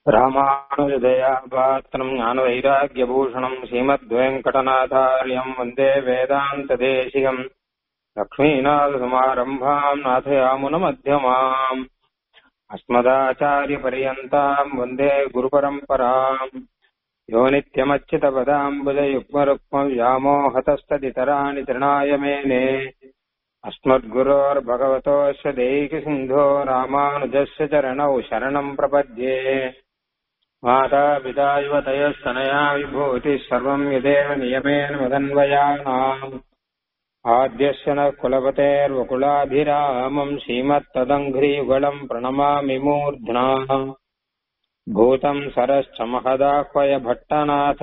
ராமானுஜதயா பாத்திரம் ஞானவைராக்கியபூஷணம் ஸ்ரீமத்வேங்கடநாதாரியம் வந்தே வேதாந்ததேசிகம் லக்ஷ்மீநாதசமாரம்பாம் நாथयामुनमध्यमाम् अस्मदाचार्यपर्यन्ताम् वन्दे गुरुपरम्पराम् यो नित्यमच्युतपदाम्बुजयुग्मरुक्मव्यामोहतस्तदितराणि तृणाय मेने अस्मद्गुरोर्भगवतोऽस्य दैकसिन्धो रामानुजस्य चरणौ शरणम् प्रपद्ये मातापिता युवतयस्तनया विभूतिः सर्वम् यदेव नियमेन मदन्वयानाम् आद्यस्य नः कुलपतेर्वकुलाभिरामम् श्रीमत्तदङ्घ्रियुगलम् प्रणमामि मूर्ध्ना भूतम् सरश्च महदाह्वय भट्टनाथ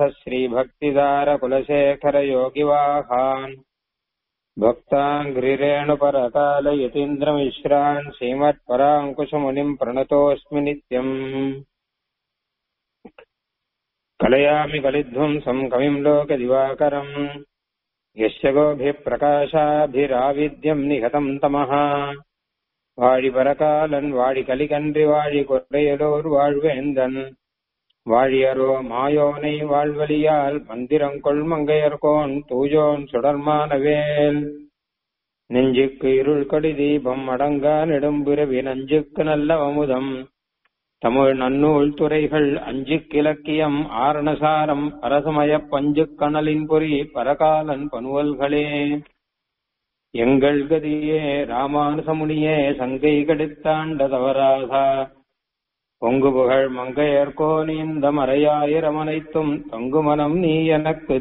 श्रीभक्तिदारकुलशेखरयोगिवाहान् भक्ताङ्घ्रिरेणुपरकालयतीन्द्रमिश्रान् श्रीमत्पराङ्कुशमुनिम् प्रणतोऽस्मि नित्यम् कलयामि कलिध्वंसम् कविम् लोकदिवाकरम् यस्य गोभिप्रकाशाभिराविद्यम् निहतम् तमः வாழிபரகாலன் வாழி கலிகன்றி வாழி கொற்றையலோர் வாழ்வேந்தன் வாழியரோ மாயோனை வாழ்வழியால் மந்திரங்கொள் மங்கையர்கோன் தூயோன் சுடர்மானவேல் நெஞ்சுக்கு இருள் கடி தீபம் அடங்கா நெடும்பிறவி நஞ்சுக்கு நல்ல அமுதம் தமிழ் நன்னூல் துறைகள் அஞ்சு கிழக்கியம் ஆரணசாரம் அரசமய பஞ்சு கணலின் பொறி பரகாலன் பனுவல்களே எங்கள் கதியே ராமானுசமுனியே சங்கை கெடுத்தாண்ட தவறாகா பொங்கு புகழ் மங்கையர்கோ நீந்த மறையாயிரமனைத்தும் தங்கு மனம் நீ எனக்கு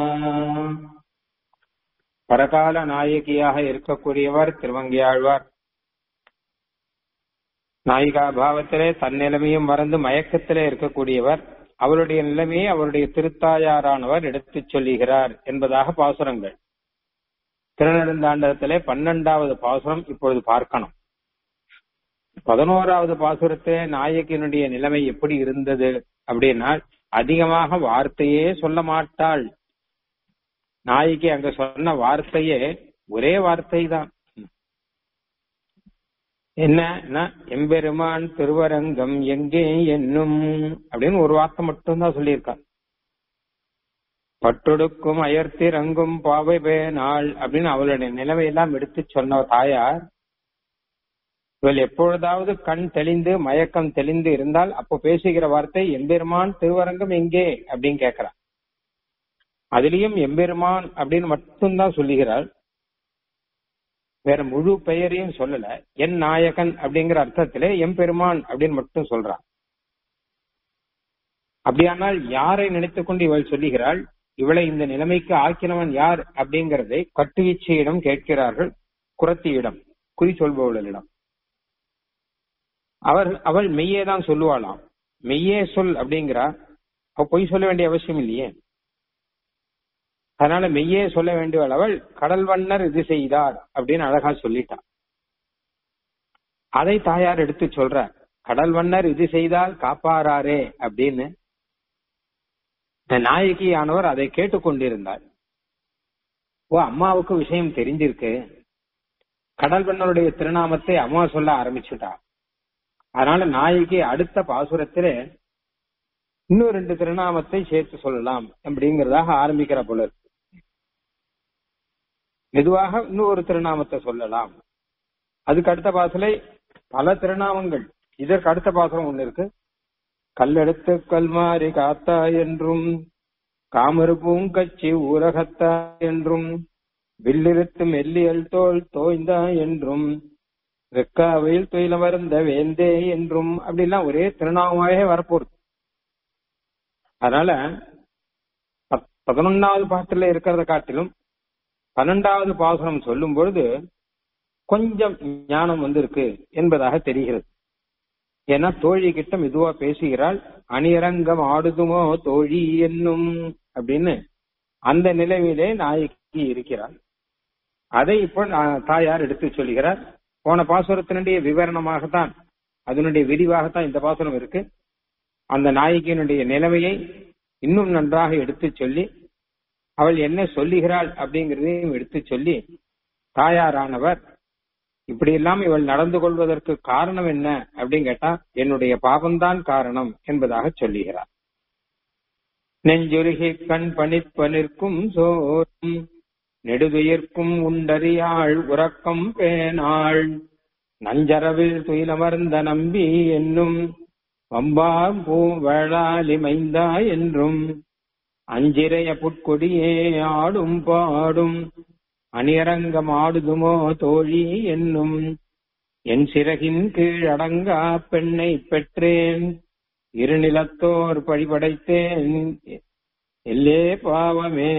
பரகால நாயகியாக இருக்கக்கூடியவர் திருவங்கியாழ்வார் நாயிகா பாவத்திலே தன் நிலைமையும் மறந்து மயக்கத்திலே இருக்கக்கூடியவர் அவருடைய நிலைமையை அவருடைய திருத்தாயாரானவர் எடுத்துச் சொல்லுகிறார் என்பதாக பாசுரங்கள் திருநெடுந்தாண்டகத்திலே பன்னெண்டாவது பாசுரம் இப்பொழுது பார்க்கணும் பதினோராவது பாசுரத்திலே நாயகியினுடைய நிலைமை எப்படி இருந்தது அப்படின்னா அதிகமாக வார்த்தையே சொல்ல மாட்டாள் நாயகி அங்க சொன்ன வார்த்தையே ஒரே வார்த்தை தான் என்ன எம்பெருமான் திருவரங்கம் எங்கே என்னும் அப்படின்னு ஒரு வார்த்தை மட்டும்தான் சொல்லியிருக்கான் பட்டொடுக்கும் அயர்த்திறங்கும் பாவை பேனாள் அப்படின்னு அவளுடைய நிலைமையெல்லாம் எடுத்து சொன்ன தாயார் இவள் எப்பொழுதாவது கண் தெளிந்து மயக்கம் தெளிந்து இருந்தால் அப்போ பேசுகிற வார்த்தை எம்பெருமான் திருவரங்கம் எங்கே அப்படின்னு கேட்கிறான் அதுலயும் எம்பெருமான் அப்படின்னு மட்டும்தான் சொல்லுகிறாள் வேற முழு பெயரையும் சொல்லல என் நாயகன் அப்படிங்கிற அர்த்தத்திலே எம்பெருமான் அப்படின்னு மட்டும் சொல்றான் அப்படியானால் யாரை நினைத்துக் கொண்டு இவள் சொல்லுகிறாள் இவளை இந்த நிலைமைக்கு ஆக்கினவன் யார் அப்படிங்கறதை கட்டுவீச்சையிடம் கேட்கிறார்கள் குரத்தியிடம் குறி சொல்பவர்களிடம் அவர் அவள் மெய்யே தான் சொல்லுவாளாம் மெய்யே சொல் அப்படிங்கிறா அவ பொய் சொல்ல வேண்டிய அவசியம் இல்லையே அதனால மெய்யே சொல்ல வேண்டியவள் அவள் கடல் வண்ணர் இது செய்தார் அப்படின்னு அழகா சொல்லிட்டான் அதை தாயார் எடுத்து சொல்ற கடல் வண்ணர் இது செய்தால் காப்பாராரே அப்படின்னு இந்த நாயகியானவர் அதை கேட்டுக்கொண்டிருந்தார் ஓ அம்மாவுக்கு விஷயம் தெரிஞ்சிருக்கு கடல் வண்ணருடைய திருநாமத்தை அம்மா சொல்ல ஆரம்பிச்சுட்டா அதனால நாயகி அடுத்த பாசுரத்திலே இன்னும் ரெண்டு திருநாமத்தை சேர்த்து சொல்லலாம் அப்படிங்கறதாக ஆரம்பிக்கிற போல இருக்கு மெதுவாக இன்னும் ஒரு திருநாமத்தை சொல்லலாம் அதுக்கு அடுத்த பாசலை பல திருநாமங்கள் இதற்கு அடுத்த பாசுரம் ஒண்ணு இருக்கு கல்லெடுத்து கல்மாரி காத்தா என்றும் காமரு பூங்கச்சி ஊரகத்தா என்றும் வில்லிருத்து மெல்லியல் தோல் தோய்ந்தா என்றும் வெக்காவையில் துயில மருந்த வேந்தே என்றும் அப்படிலாம் ஒரே திருநாமமாகவே வரப்போகுது அதனால பதினொன்னாவது பாட்டுல இருக்கிறத காட்டிலும் பன்னெண்டாவது பாசனம் சொல்லும் பொழுது கொஞ்சம் ஞானம் வந்திருக்கு என்பதாக தெரிகிறது ஏன்னா தோழி கிட்ட மெதுவா பேசுகிறாள் அணியரங்கம் ஆடுதுமோ தோழி என்னும் அப்படின்னு அந்த நிலையிலே நாயகி இருக்கிறாள் அதை இப்போ தாயார் எடுத்து சொல்கிறார் போன பாசுரத்தினுடைய விவரணமாகத்தான் அதனுடைய விரிவாகத்தான் இந்த பாசுரம் இருக்கு அந்த நாயகியினுடைய நிலைமையை இன்னும் நன்றாக எடுத்து சொல்லி அவள் என்ன சொல்லுகிறாள் அப்படிங்கிறதையும் எடுத்து சொல்லி தாயாரானவர் இப்படி எல்லாம் இவள் நடந்து கொள்வதற்கு காரணம் என்ன அப்படின்னு கேட்டா என்னுடைய பாவம்தான் காரணம் என்பதாக சொல்லுகிறார் நெஞ்சுருகி கண் பணிப்ப நிற்கும் சோறும் நெடுதுயிர்க்கும் உண்டறியாள் உறக்கம் பேனாள் நஞ்சரவில் துயிலமர்ந்த நம்பி என்னும் வம்பாம் பூவழாலி மைந்தா என்றும் அஞ்சிரைய புட்கொடியே ஆடும் பாடும் அணியரங்கம் ஆடுதுமோ தோழி என்னும் என் சிறகின் கீழ் அடங்கா பெண்ணை பெற்றேன் இருநிலத்தோர் பழிபடைத்தேன் எல்லே பாவமே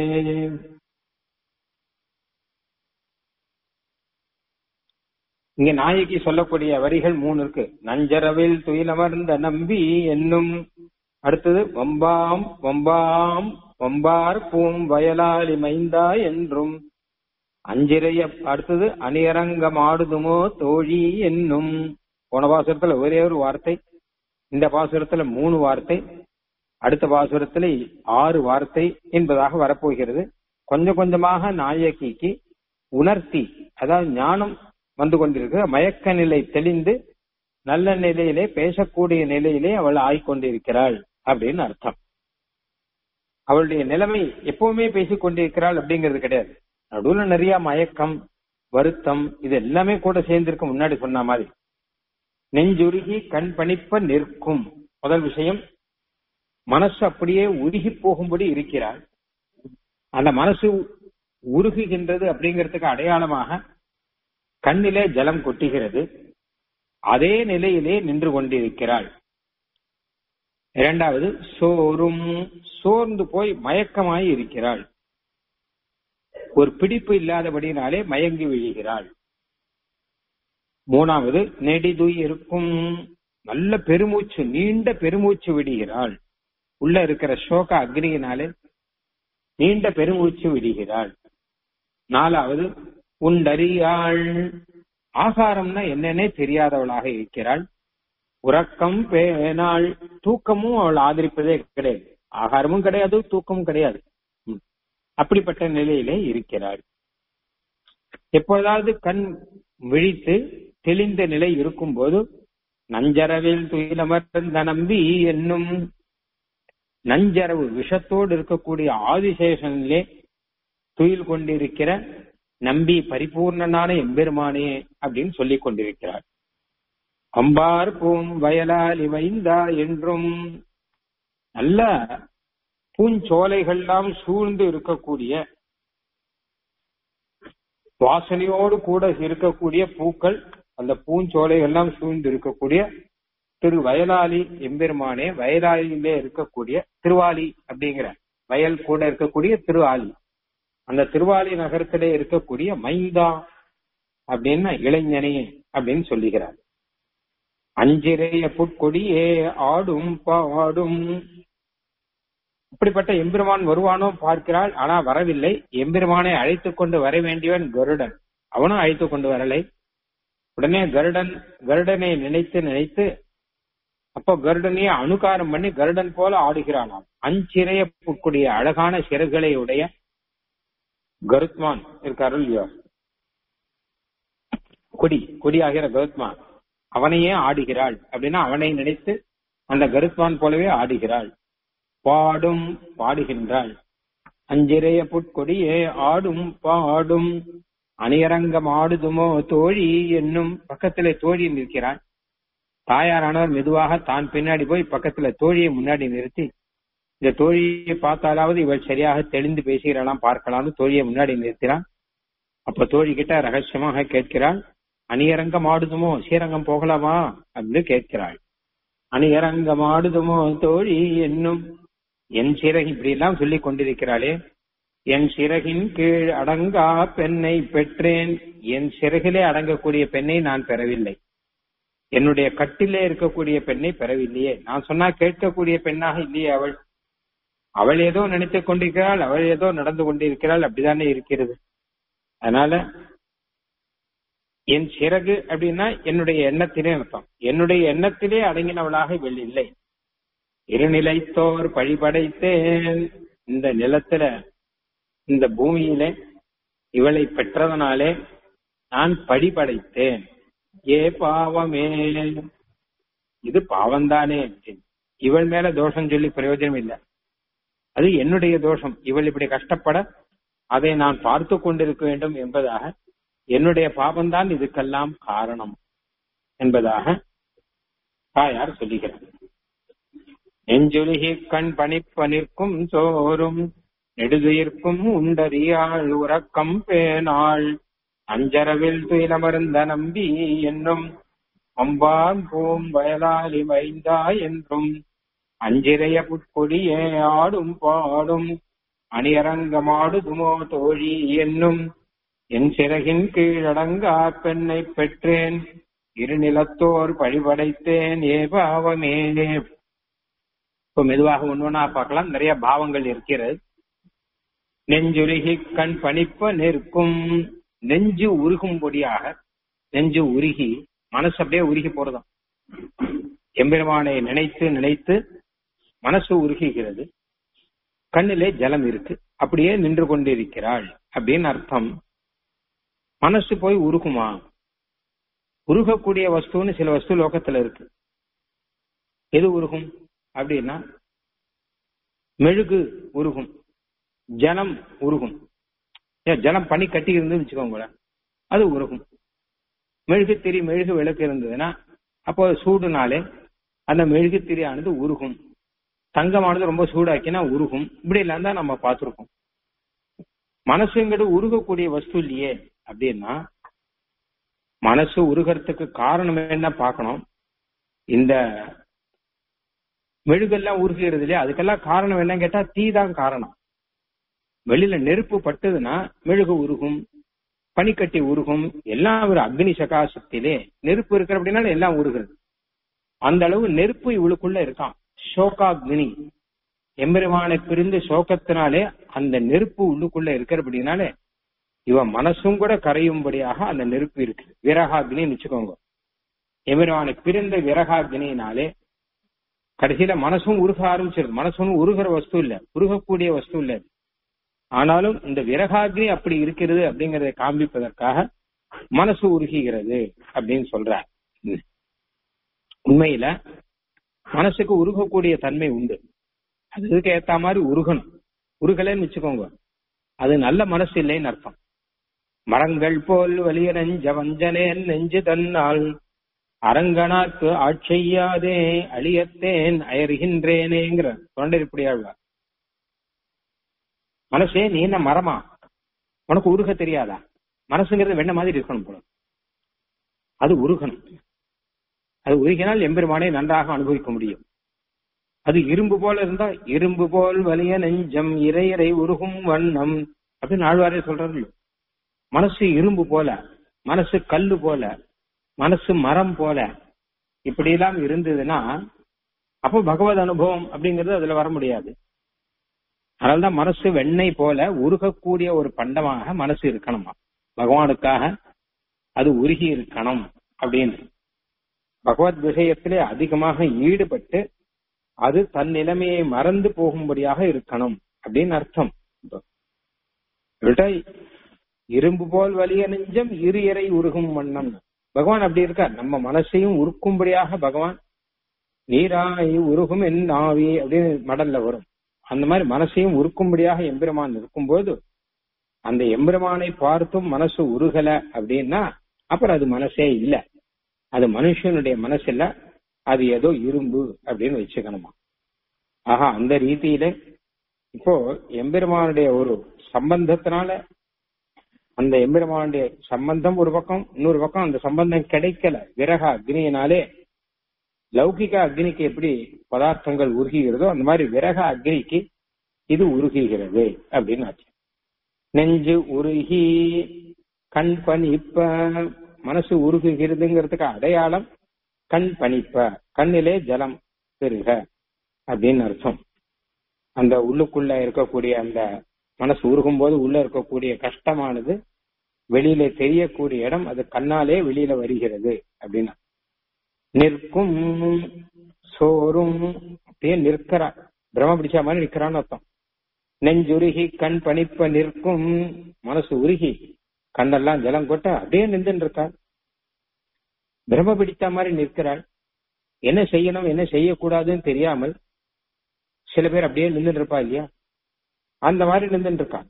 இங்க நாயகி சொல்லக்கூடிய வரிகள் மூணு இருக்கு நஞ்சரவில் துயிலமர்ந்த நம்பி என்னும் அடுத்தது வம்பாம் வம்பாம் வம்பார் பூம் வயலாளி மைந்தா என்றும் அஞ்சிரைய அடுத்தது அணியரங்கம் ஆடுதுமோ தோழி என்னும் போன பாசுரத்துல ஒரே ஒரு வார்த்தை இந்த பாசுரத்துல மூணு வார்த்தை அடுத்த பாசுரத்துல ஆறு வார்த்தை என்பதாக வரப்போகிறது கொஞ்சம் கொஞ்சமாக நாயகிக்கு உணர்த்தி அதாவது ஞானம் வந்து கொண்டிருக்கிற மயக்க நிலை தெளிந்து நல்ல நிலையிலே பேசக்கூடிய நிலையிலே அவள் ஆய்கொண்டிருக்கிறாள் அப்படின்னு அர்த்தம் அவளுடைய நிலைமை எப்பவுமே பேசிக் கொண்டிருக்கிறாள் அப்படிங்கிறது கிடையாது நடுவுல நிறைய மயக்கம் வருத்தம் இது எல்லாமே கூட சேர்ந்திருக்க முன்னாடி சொன்ன மாதிரி நெஞ்சுருகி கண் பணிப்ப நிற்கும் முதல் விஷயம் மனசு அப்படியே உருகி போகும்படி இருக்கிறாள் அந்த மனசு உருகுகின்றது அப்படிங்கிறதுக்கு அடையாளமாக கண்ணிலே ஜலம் கொட்டுகிறது அதே நிலையிலே நின்று கொண்டிருக்கிறாள் இரண்டாவது சோறும் சோர்ந்து போய் மயக்கமாய் இருக்கிறாள் ஒரு பிடிப்பு இல்லாதபடினாலே மயங்கி விழுகிறாள் மூணாவது நெடிது இருக்கும் நல்ல பெருமூச்சு நீண்ட பெருமூச்சு விடுகிறாள் உள்ள இருக்கிற சோக அக்னியினாலே நீண்ட பெருமூச்சு விடுகிறாள் நாலாவது உண்டறியாள் ஆகாரம்னா என்னன்னே தெரியாதவளாக இருக்கிறாள் உறக்கம் பேனாள் தூக்கமும் அவள் ஆதரிப்பதே கிடையாது ஆகாரமும் கிடையாது தூக்கமும் கிடையாது அப்படிப்பட்ட நிலையிலே இருக்கிறாள் எப்பொழுதாவது கண் விழித்து தெளிந்த நிலை இருக்கும் போது நஞ்சரவில் துயிலமர்ந்த நம்பி என்னும் நஞ்சரவு விஷத்தோடு இருக்கக்கூடிய ஆதிசேஷனிலே துயில் கொண்டிருக்கிற நம்பி பரிபூர்ணனான எம்பெருமானே அப்படின்னு சொல்லிக் கொண்டிருக்கிறார் அம்பார் பூம் வயலாலி வைந்தா என்றும் நல்ல பூஞ்சோலைகள்லாம் சூழ்ந்து இருக்கக்கூடிய வாசனையோடு கூட இருக்கக்கூடிய பூக்கள் அந்த பூஞ்சோலைகள்லாம் சூழ்ந்து இருக்கக்கூடிய திரு வயலாளி எம்பெருமானே வயலாளியிலே இருக்கக்கூடிய திருவாலி அப்படிங்கிற வயல் கூட இருக்கக்கூடிய திருவாலி அந்த திருவாலி நகரத்திலே இருக்கக்கூடிய மைந்தா அப்படின்னு இளைஞனே அப்படின்னு சொல்லுகிறார் அஞ்சிரைய புட்கொடியே ஆடும் பாடும் இப்படிப்பட்ட எம்பெருமான் வருவானோ பார்க்கிறாள் ஆனா வரவில்லை எம்பெருமானை அழைத்துக் கொண்டு வர வேண்டியவன் கருடன் அவனும் அழைத்துக் கொண்டு வரலை உடனே கருடன் கருடனை நினைத்து நினைத்து அப்போ கருடனையே அணுகாரம் பண்ணி கருடன் போல ஆடுகிறானாம் அஞ்சிறைய புட்கொடிய அழகான சிறகுகளை உடைய கருத்மான் இருக்காரு இல்லையோ கொடி கொடி ஆகிற கருத்மான் அவனையே ஆடுகிறாள் அப்படின்னா அவனை நினைத்து அந்த கருத்மான் போலவே ஆடுகிறாள் பாடும் பாடுகின்றாள் அஞ்சிறைய புட்கொடியே ஆடும் பாடும் அணியரங்கம் ஆடுதுமோ தோழி என்னும் பக்கத்திலே தோழி நிற்கிறாள் தாயாரானவர் மெதுவாக தான் பின்னாடி போய் பக்கத்துல தோழியை முன்னாடி நிறுத்தி இந்த தோழியை பார்த்தாலாவது இவள் சரியாக தெளிந்து பேசுகிறாளாம் பார்க்கலாம்னு தோழியை முன்னாடி நிறுத்தினான் அப்ப தோழி கிட்ட ரகசியமாக கேட்கிறாள் அணியரங்கம் ஆடுதுமோ ஸ்ரீரங்கம் போகலாமா அப்படின்னு கேட்கிறாள் அணியரங்கம் ஆடுதுமோ தோழி என்னும் என் சிறகு இப்படி எல்லாம் சொல்லிக் கொண்டிருக்கிறாளே என் சிறகின் கீழ் அடங்கா பெண்ணை பெற்றேன் என் சிறகிலே அடங்கக்கூடிய பெண்ணை நான் பெறவில்லை என்னுடைய கட்டிலே இருக்கக்கூடிய பெண்ணை பெறவில்லையே நான் சொன்னா கேட்கக்கூடிய பெண்ணாக இல்லையே அவள் அவள் ஏதோ நினைத்துக் கொண்டிருக்கிறாள் அவள் ஏதோ நடந்து கொண்டிருக்கிறாள் அப்படித்தானே இருக்கிறது அதனால என் சிறகு அப்படின்னா என்னுடைய எண்ணத்திலே அர்த்தம் என்னுடைய எண்ணத்திலே அடங்கினவளாக இவள் இல்லை இருநிலைத்தோர் பழிபடைத்தேன் இந்த நிலத்துல இந்த பூமியிலே இவளை பெற்றதனாலே நான் படிபடைத்தேன் ஏ பாவமே இது பாவம்தானே இவள் மேல தோஷம் சொல்லி பிரயோஜனம் இல்லை அது என்னுடைய தோஷம் இவள் இப்படி கஷ்டப்பட அதை நான் பார்த்து கொண்டிருக்க வேண்டும் என்பதாக என்னுடைய பாவம்தான் இதுக்கெல்லாம் காரணம் என்பதாக தாயார் சொல்லுகிறார் நெஞ்சுருகி கண் பணிப்ப நிற்கும் சோறும் நெடுதுயிர்க்கும் உண்டறியாள் உறக்கம் பேனாள் அஞ்சரவில் துயிலமர்ந்த நம்பி என்னும் அம்பான் பூம் வயலாளி மைந்தா என்றும் அஞ்சிறைய புட்கொடியே ஆடும் பாடும் அணியரங்கமாடுதுமோ தோழி என்னும் என் சிறகின் கீழடங்கா பெண்ணை பெற்றேன் இருநிலத்தோர் பழிபடைத்தேன் ஏ பாவமே இப்ப மெதுவாக ஒன்னொன்னா பார்க்கலாம் நிறைய பாவங்கள் இருக்கிறது நெஞ்சுருகி கண் பணிப்ப நிற்கும் நெஞ்சு உருகும்படியாக நெஞ்சு உருகி மனசு அப்படியே உருகி போறதாம் எம்பெருமானை நினைத்து நினைத்து மனசு உருகுகிறது கண்ணிலே ஜலம் இருக்கு அப்படியே நின்று கொண்டிருக்கிறாள் அப்படின்னு அர்த்தம் மனசு போய் உருகுமா உருகக்கூடிய வஸ்துன்னு சில வஸ்து லோகத்துல இருக்கு எது உருகும் அப்படின்னா மெழுகு உருகும் ஜலம் உருகும் ஏன் ஜலம் பனி கட்டி இருந்து வச்சுக்கோங்களேன் அது உருகும் மெழுகு திரி மெழுகு விளக்கு இருந்ததுன்னா அப்போ சூடுனாலே அந்த மெழுகு திரியானது உருகும் தங்கமானது ரொம்ப சூடாக்கினா உருகும் இப்படி எல்லாம் தான் நம்ம பார்த்திருக்கோம் மனசுங்கிறது உருகக்கூடிய வஸ்து இல்லையே அப்படின்னா மனசு உருகிறதுக்கு காரணம் என்ன பார்க்கணும் இந்த மெழுகெல்லாம் உருகிறது இல்லையா அதுக்கெல்லாம் காரணம் என்னன்னு கேட்டா தீ தான் காரணம் வெளியில நெருப்பு பட்டதுன்னா மெழுகு உருகும் பனிக்கட்டி உருகும் எல்லாம் ஒரு அக்னி சகாசத்திலே நெருப்பு இருக்கிற அப்படின்னால எல்லாம் உருகிறது அந்த அளவு நெருப்பு இவளுக்குள்ள இருக்கான் சோகாக்னி எம்பெருமானை பிரிந்து சோகத்தினாலே அந்த நெருப்பு உள்ளுக்குள்ள இருக்கிறபடினாலே இவன் மனசும் கூட கரையும்படியாக அந்த நெருப்பு இருக்கு விரகாக்னின்னு வச்சுக்கோங்க எம்பெருமானை பிரிந்த விரகாக்னினாலே கடைசியில மனசும் உருக ஆரம்பிச்சிருது மனசும் உருகிற வஸ்து இல்ல உருகக்கூடிய வஸ்து இல்ல ஆனாலும் இந்த விரகாக்னி அப்படி இருக்கிறது அப்படிங்கறத காண்பிப்பதற்காக மனசு உருகுகிறது அப்படின்னு சொல்றார் உண்மையில மனசுக்கு உருகக்கூடிய தன்மை உண்டு அதுக்கு ஏத்த மாதிரி உருகணும் உருகலைன்னு வச்சுக்கோங்க அது நல்ல மனசு இல்லைன்னு அர்த்தம் மரங்கள் போல் வலிய நெஞ்ச வஞ்சனேன் நெஞ்சு தன்னால் அரங்கனாக்கு ஆட்செய்யாதே அழியத்தேன் அயறுகின்றேனேங்கிற தொண்டரிப்படியாழ்வார் மனசே நீ என்ன மரமா உனக்கு உருக தெரியாதா மனசுங்கிறது வெண்ண மாதிரி இருக்கணும் போல அது உருகணும் அது உருகினால் எம்பெருமானை நன்றாக அனுபவிக்க முடியும் அது இரும்பு போல இருந்தா இரும்பு போல் வலிய நெஞ்சம் இறையறை உருகும் வண்ணம் அப்படின்னு ஆழ்வாரே சொல்றாரு மனசு இரும்பு போல மனசு கல்லு போல மனசு மரம் போல இப்படி எல்லாம் இருந்ததுன்னா அப்போ பகவத் அனுபவம் அப்படிங்கிறது அதுல வர முடியாது அதனால்தான் மனசு வெண்ணெய் போல உருகக்கூடிய ஒரு பண்டமாக மனசு இருக்கணுமா பகவானுக்காக அது உருகி இருக்கணும் அப்படின்னு பகவத் விஷயத்திலே அதிகமாக ஈடுபட்டு அது தன் நிலைமையை மறந்து போகும்படியாக இருக்கணும் அப்படின்னு அர்த்தம் இரும்பு போல் வலிய நெஞ்சம் இரு இறை உருகும் வண்ணம் பகவான் அப்படி இருக்கார் நம்ம மனசையும் உருக்கும்படியாக பகவான் நீராய் உருகும் என் ஆவி அப்படின்னு மடல்ல வரும் அந்த மாதிரி மனசையும் உருக்கும்படியாக எம்பெருமான் இருக்கும்போது அந்த எம்பெருமானை பார்த்தும் மனசு உருகல அப்படின்னா அப்புறம் அது மனசே இல்ல அது மனுஷனுடைய மனசு இல்ல அது ஏதோ இரும்பு அப்படின்னு வச்சுக்கணுமா ஆஹா அந்த ரீதியில இப்போ எம்பெருமானுடைய ஒரு சம்பந்தத்தினால அந்த எம்பெருமானுடைய சம்பந்தம் ஒரு பக்கம் இன்னொரு பக்கம் அந்த சம்பந்தம் கிடைக்கல விரக அக்னியினாலே லௌகிக அக்னிக்கு எப்படி பதார்த்தங்கள் உருகுகிறதோ அந்த மாதிரி விரக அக்னிக்கு இது உருகுகிறது அப்படின்னு ஆச்சு நெஞ்சு உருகி கண் பணிப்ப மனசு உருகுகிறதுங்கிறதுக்கு அடையாளம் கண் பணிப்ப கண்ணிலே ஜலம் பெருக அப்படின்னு அர்த்தம் அந்த உள்ளுக்குள்ள இருக்கக்கூடிய அந்த மனசு உருகும் போது உள்ள இருக்கக்கூடிய கஷ்டமானது வெளியில தெரியக்கூடிய இடம் அது கண்ணாலே வெளியில வருகிறது அப்படின்னா நிற்கும் சோறும் அப்படியே நிற்கிறா பிரம பிடிச்ச மாதிரி நிற்கிறான்னு அர்த்தம் நெஞ்சுருகி கண் பணிப்ப நிற்கும் மனசு உருகி கண்ணெல்லாம் ஜலம் கொட்ட அப்படியே நின்றுட்டு இருக்கா பிரம்ம பிடித்த மாதிரி நிற்கிறாள் என்ன செய்யணும் என்ன செய்யக்கூடாதுன்னு தெரியாமல் சில பேர் அப்படியே நின்றுட்டு இருப்பா இல்லையா அந்த மாதிரி நின்றுட்டு இருக்கான்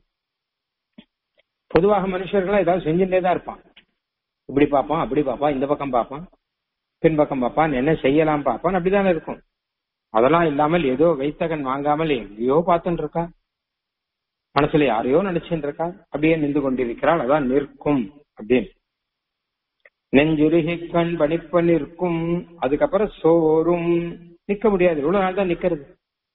பொதுவாக மனுஷர்களா ஏதாவது செஞ்சுட்டே தான் இருப்பான் இப்படி பார்ப்பான் அப்படி பார்ப்பான் இந்த பக்கம் பார்ப்பான் பின்பக்கம் பார்ப்பான் என்ன செய்யலாம் பார்ப்பான் அப்படிதானே இருக்கும் அதெல்லாம் இல்லாமல் ஏதோ வைத்தகன் வாங்காமல் எங்கேயோ பார்த்துட்டு இருக்கா மனசுல யாரையோ நினைச்சுட்டு இருக்கா அப்படியே நின்று கொண்டிருக்கிறாள் அதான் நிற்கும் அப்படின்னு நெஞ்சுருகி கண் பணிப்ப நிற்கும் அதுக்கப்புறம் சோறும் நிக்க முடியாது இவ்வளவு நாள் தான் நிக்கிறது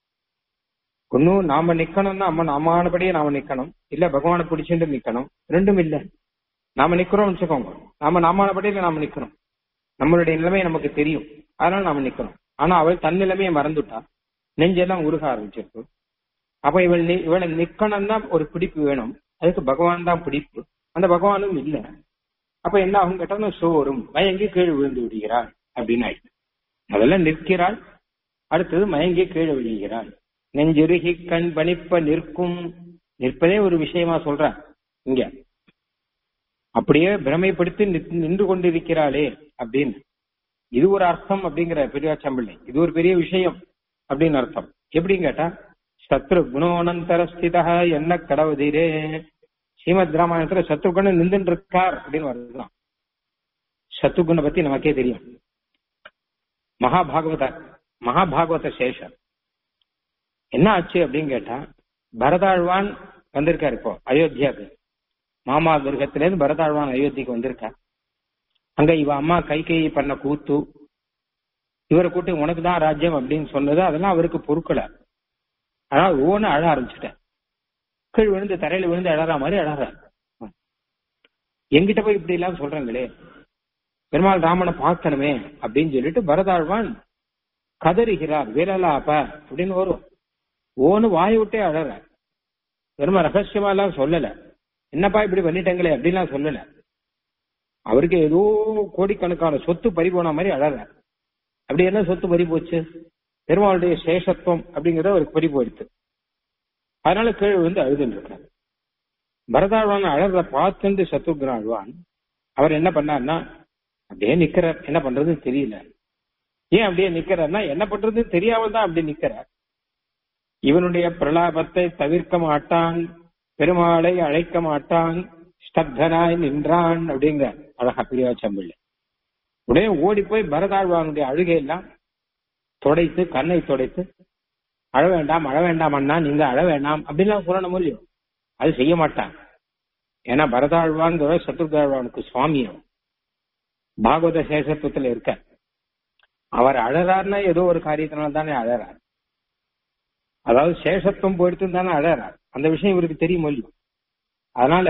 ஒன்னும் நாம நிக்கணும்னா நம்ம நாமானபடியே நாம நிக்கணும் இல்ல பகவானை பிடிச்சிட்டு நிக்கணும் ரெண்டும் இல்ல நாம நிக்கிறோம்னு வச்சுக்கோங்க நாம நாமானபடியில நாம நிக்கணும் நம்மளுடைய நிலைமை நமக்கு தெரியும் அதனால நாம நிக்கணும் ஆனா அவள் தன் நிலைமையை மறந்துட்டா நெஞ்செல்லாம் உருக ஆரம்பிச்சிருக்கு அப்ப இவள் நி- இவளை நிக்கணும்னா ஒரு பிடிப்பு வேணும் அதுக்கு பகவான் தான் பிடிப்பு அந்த பகவானும் இல்ல அப்ப என்ன ஆகும் கேட்டா சோறும் மயங்கி கீழ் விழுந்து விடுகிறாள் அப்படின்னு ஆயிடுச்சு முதல்ல நிற்கிறாள் அடுத்தது மயங்கி கீழே விழுகிறாள் நெஞ்சுருகி கண் பணிப்ப நிற்கும் நிற்பதே ஒரு விஷயமா சொல்றேன் இங்க அப்படியே பிரமைப்படுத்தி நித்- நின்று கொண்டிருக்கிறாளே அப்படின்னு இது ஒரு அர்த்தம் அப்படிங்கிற பெரியாச்சம்பிள்ளை இது ஒரு பெரிய விஷயம் அப்படின்னு அர்த்தம் எப்படின்னு கேட்டா சத்ரு குணோனந்தர ஸ்திதா என்ன கடவுதீரே ஸ்ரீமத் ராமாயணத்துல சத்ருகுணன் நின்றுட்டு இருக்கார் அப்படின்னு வருதுதான் சத்ருகுணை பத்தி நமக்கே தெரியும் மகாபாகவத மகாபாகவத சேஷர் என்ன ஆச்சு அப்படின்னு கேட்டா பரதாழ்வான் வந்திருக்காரு இப்போ அயோத்தியாவுக்கு மாமா கிரகத்திலேருந்து பரதாழ்வான் அயோத்திக்கு வந்திருக்கார் அங்க இவ அம்மா கை கை பண்ண கூத்து இவரை கூட்டி உனக்கு தான் ராஜ்யம் அப்படின்னு சொன்னது அதெல்லாம் அவருக்கு பொறுக்கல ஆனா ஒவ்வொன்னு அழ ஆரம்பிச்சுட்டேன் கீழ் விழுந்து தரையில விழுந்து அழற மாதிரி அழற எங்கிட்ட போய் இப்படி எல்லாம் சொல்றாங்களே பெருமாள் ராமனை பார்க்கணுமே அப்படின்னு சொல்லிட்டு பரதாழ்வான் கதறுகிறார் வீரலாப்ப அப்படின்னு வரும் ஓன்னு வாய் விட்டே அழற பெருமா ரகசியமா எல்லாம் சொல்லல என்னப்பா இப்படி பண்ணிட்டங்களே அப்படின்லாம் சொல்லல அவருக்கு ஏதோ கோடிக்கணக்கான சொத்து பறி போன மாதிரி அழற அப்படி என்ன சொத்து பறி போச்சு பெருமாளுடைய சேஷத்துவம் அப்படிங்கறது அவருக்கு பறி போயிடுது அதனால கீழே வந்து அழுதுன்னு இருக்காரு பரதாழ்வான் அழறத பார்த்துட்டு சத்ருக்ன அழ்வான் அவர் என்ன பண்ணார்னா அப்படியே நிக்கிறார் என்ன பண்றதுன்னு தெரியல ஏன் அப்படியே நிக்கிறார்னா என்ன பண்றதுன்னு தெரியாமல் தான் அப்படி நிக்கிறார் இவனுடைய பிரலாபத்தை தவிர்க்க மாட்டான் பெருமாளை அழைக்க மாட்டான் ஸ்தப்தனாய் நின்றான் அப்படிங்கிற அழகா பிரியாச்சம்பிள்ளை உடனே ஓடி போய் பரதாழ்வானுடைய அழுகையெல்லாம் துடைத்து கண்ணை துடைத்து அழ வேண்டாம் அழ வேண்டாம் அண்ணா நீங்க அழ வேண்டாம் அப்படின்லாம் சொல்லணும் இல்லையோ அது செய்ய மாட்டான் ஏன்னா பரதாழ்வான்கிற சத்ருதாழ்வானுக்கு சுவாமி அவன் பாகவத சேஷத்துவத்துல இருக்க அவர் அழறாருன்னா ஏதோ ஒரு காரியத்தினால தானே அழறார் அதாவது சேஷத்துவம் போயிடுத்து தானே அழறார் அந்த விஷயம் இவருக்கு தெரியும் இல்லையோ அதனால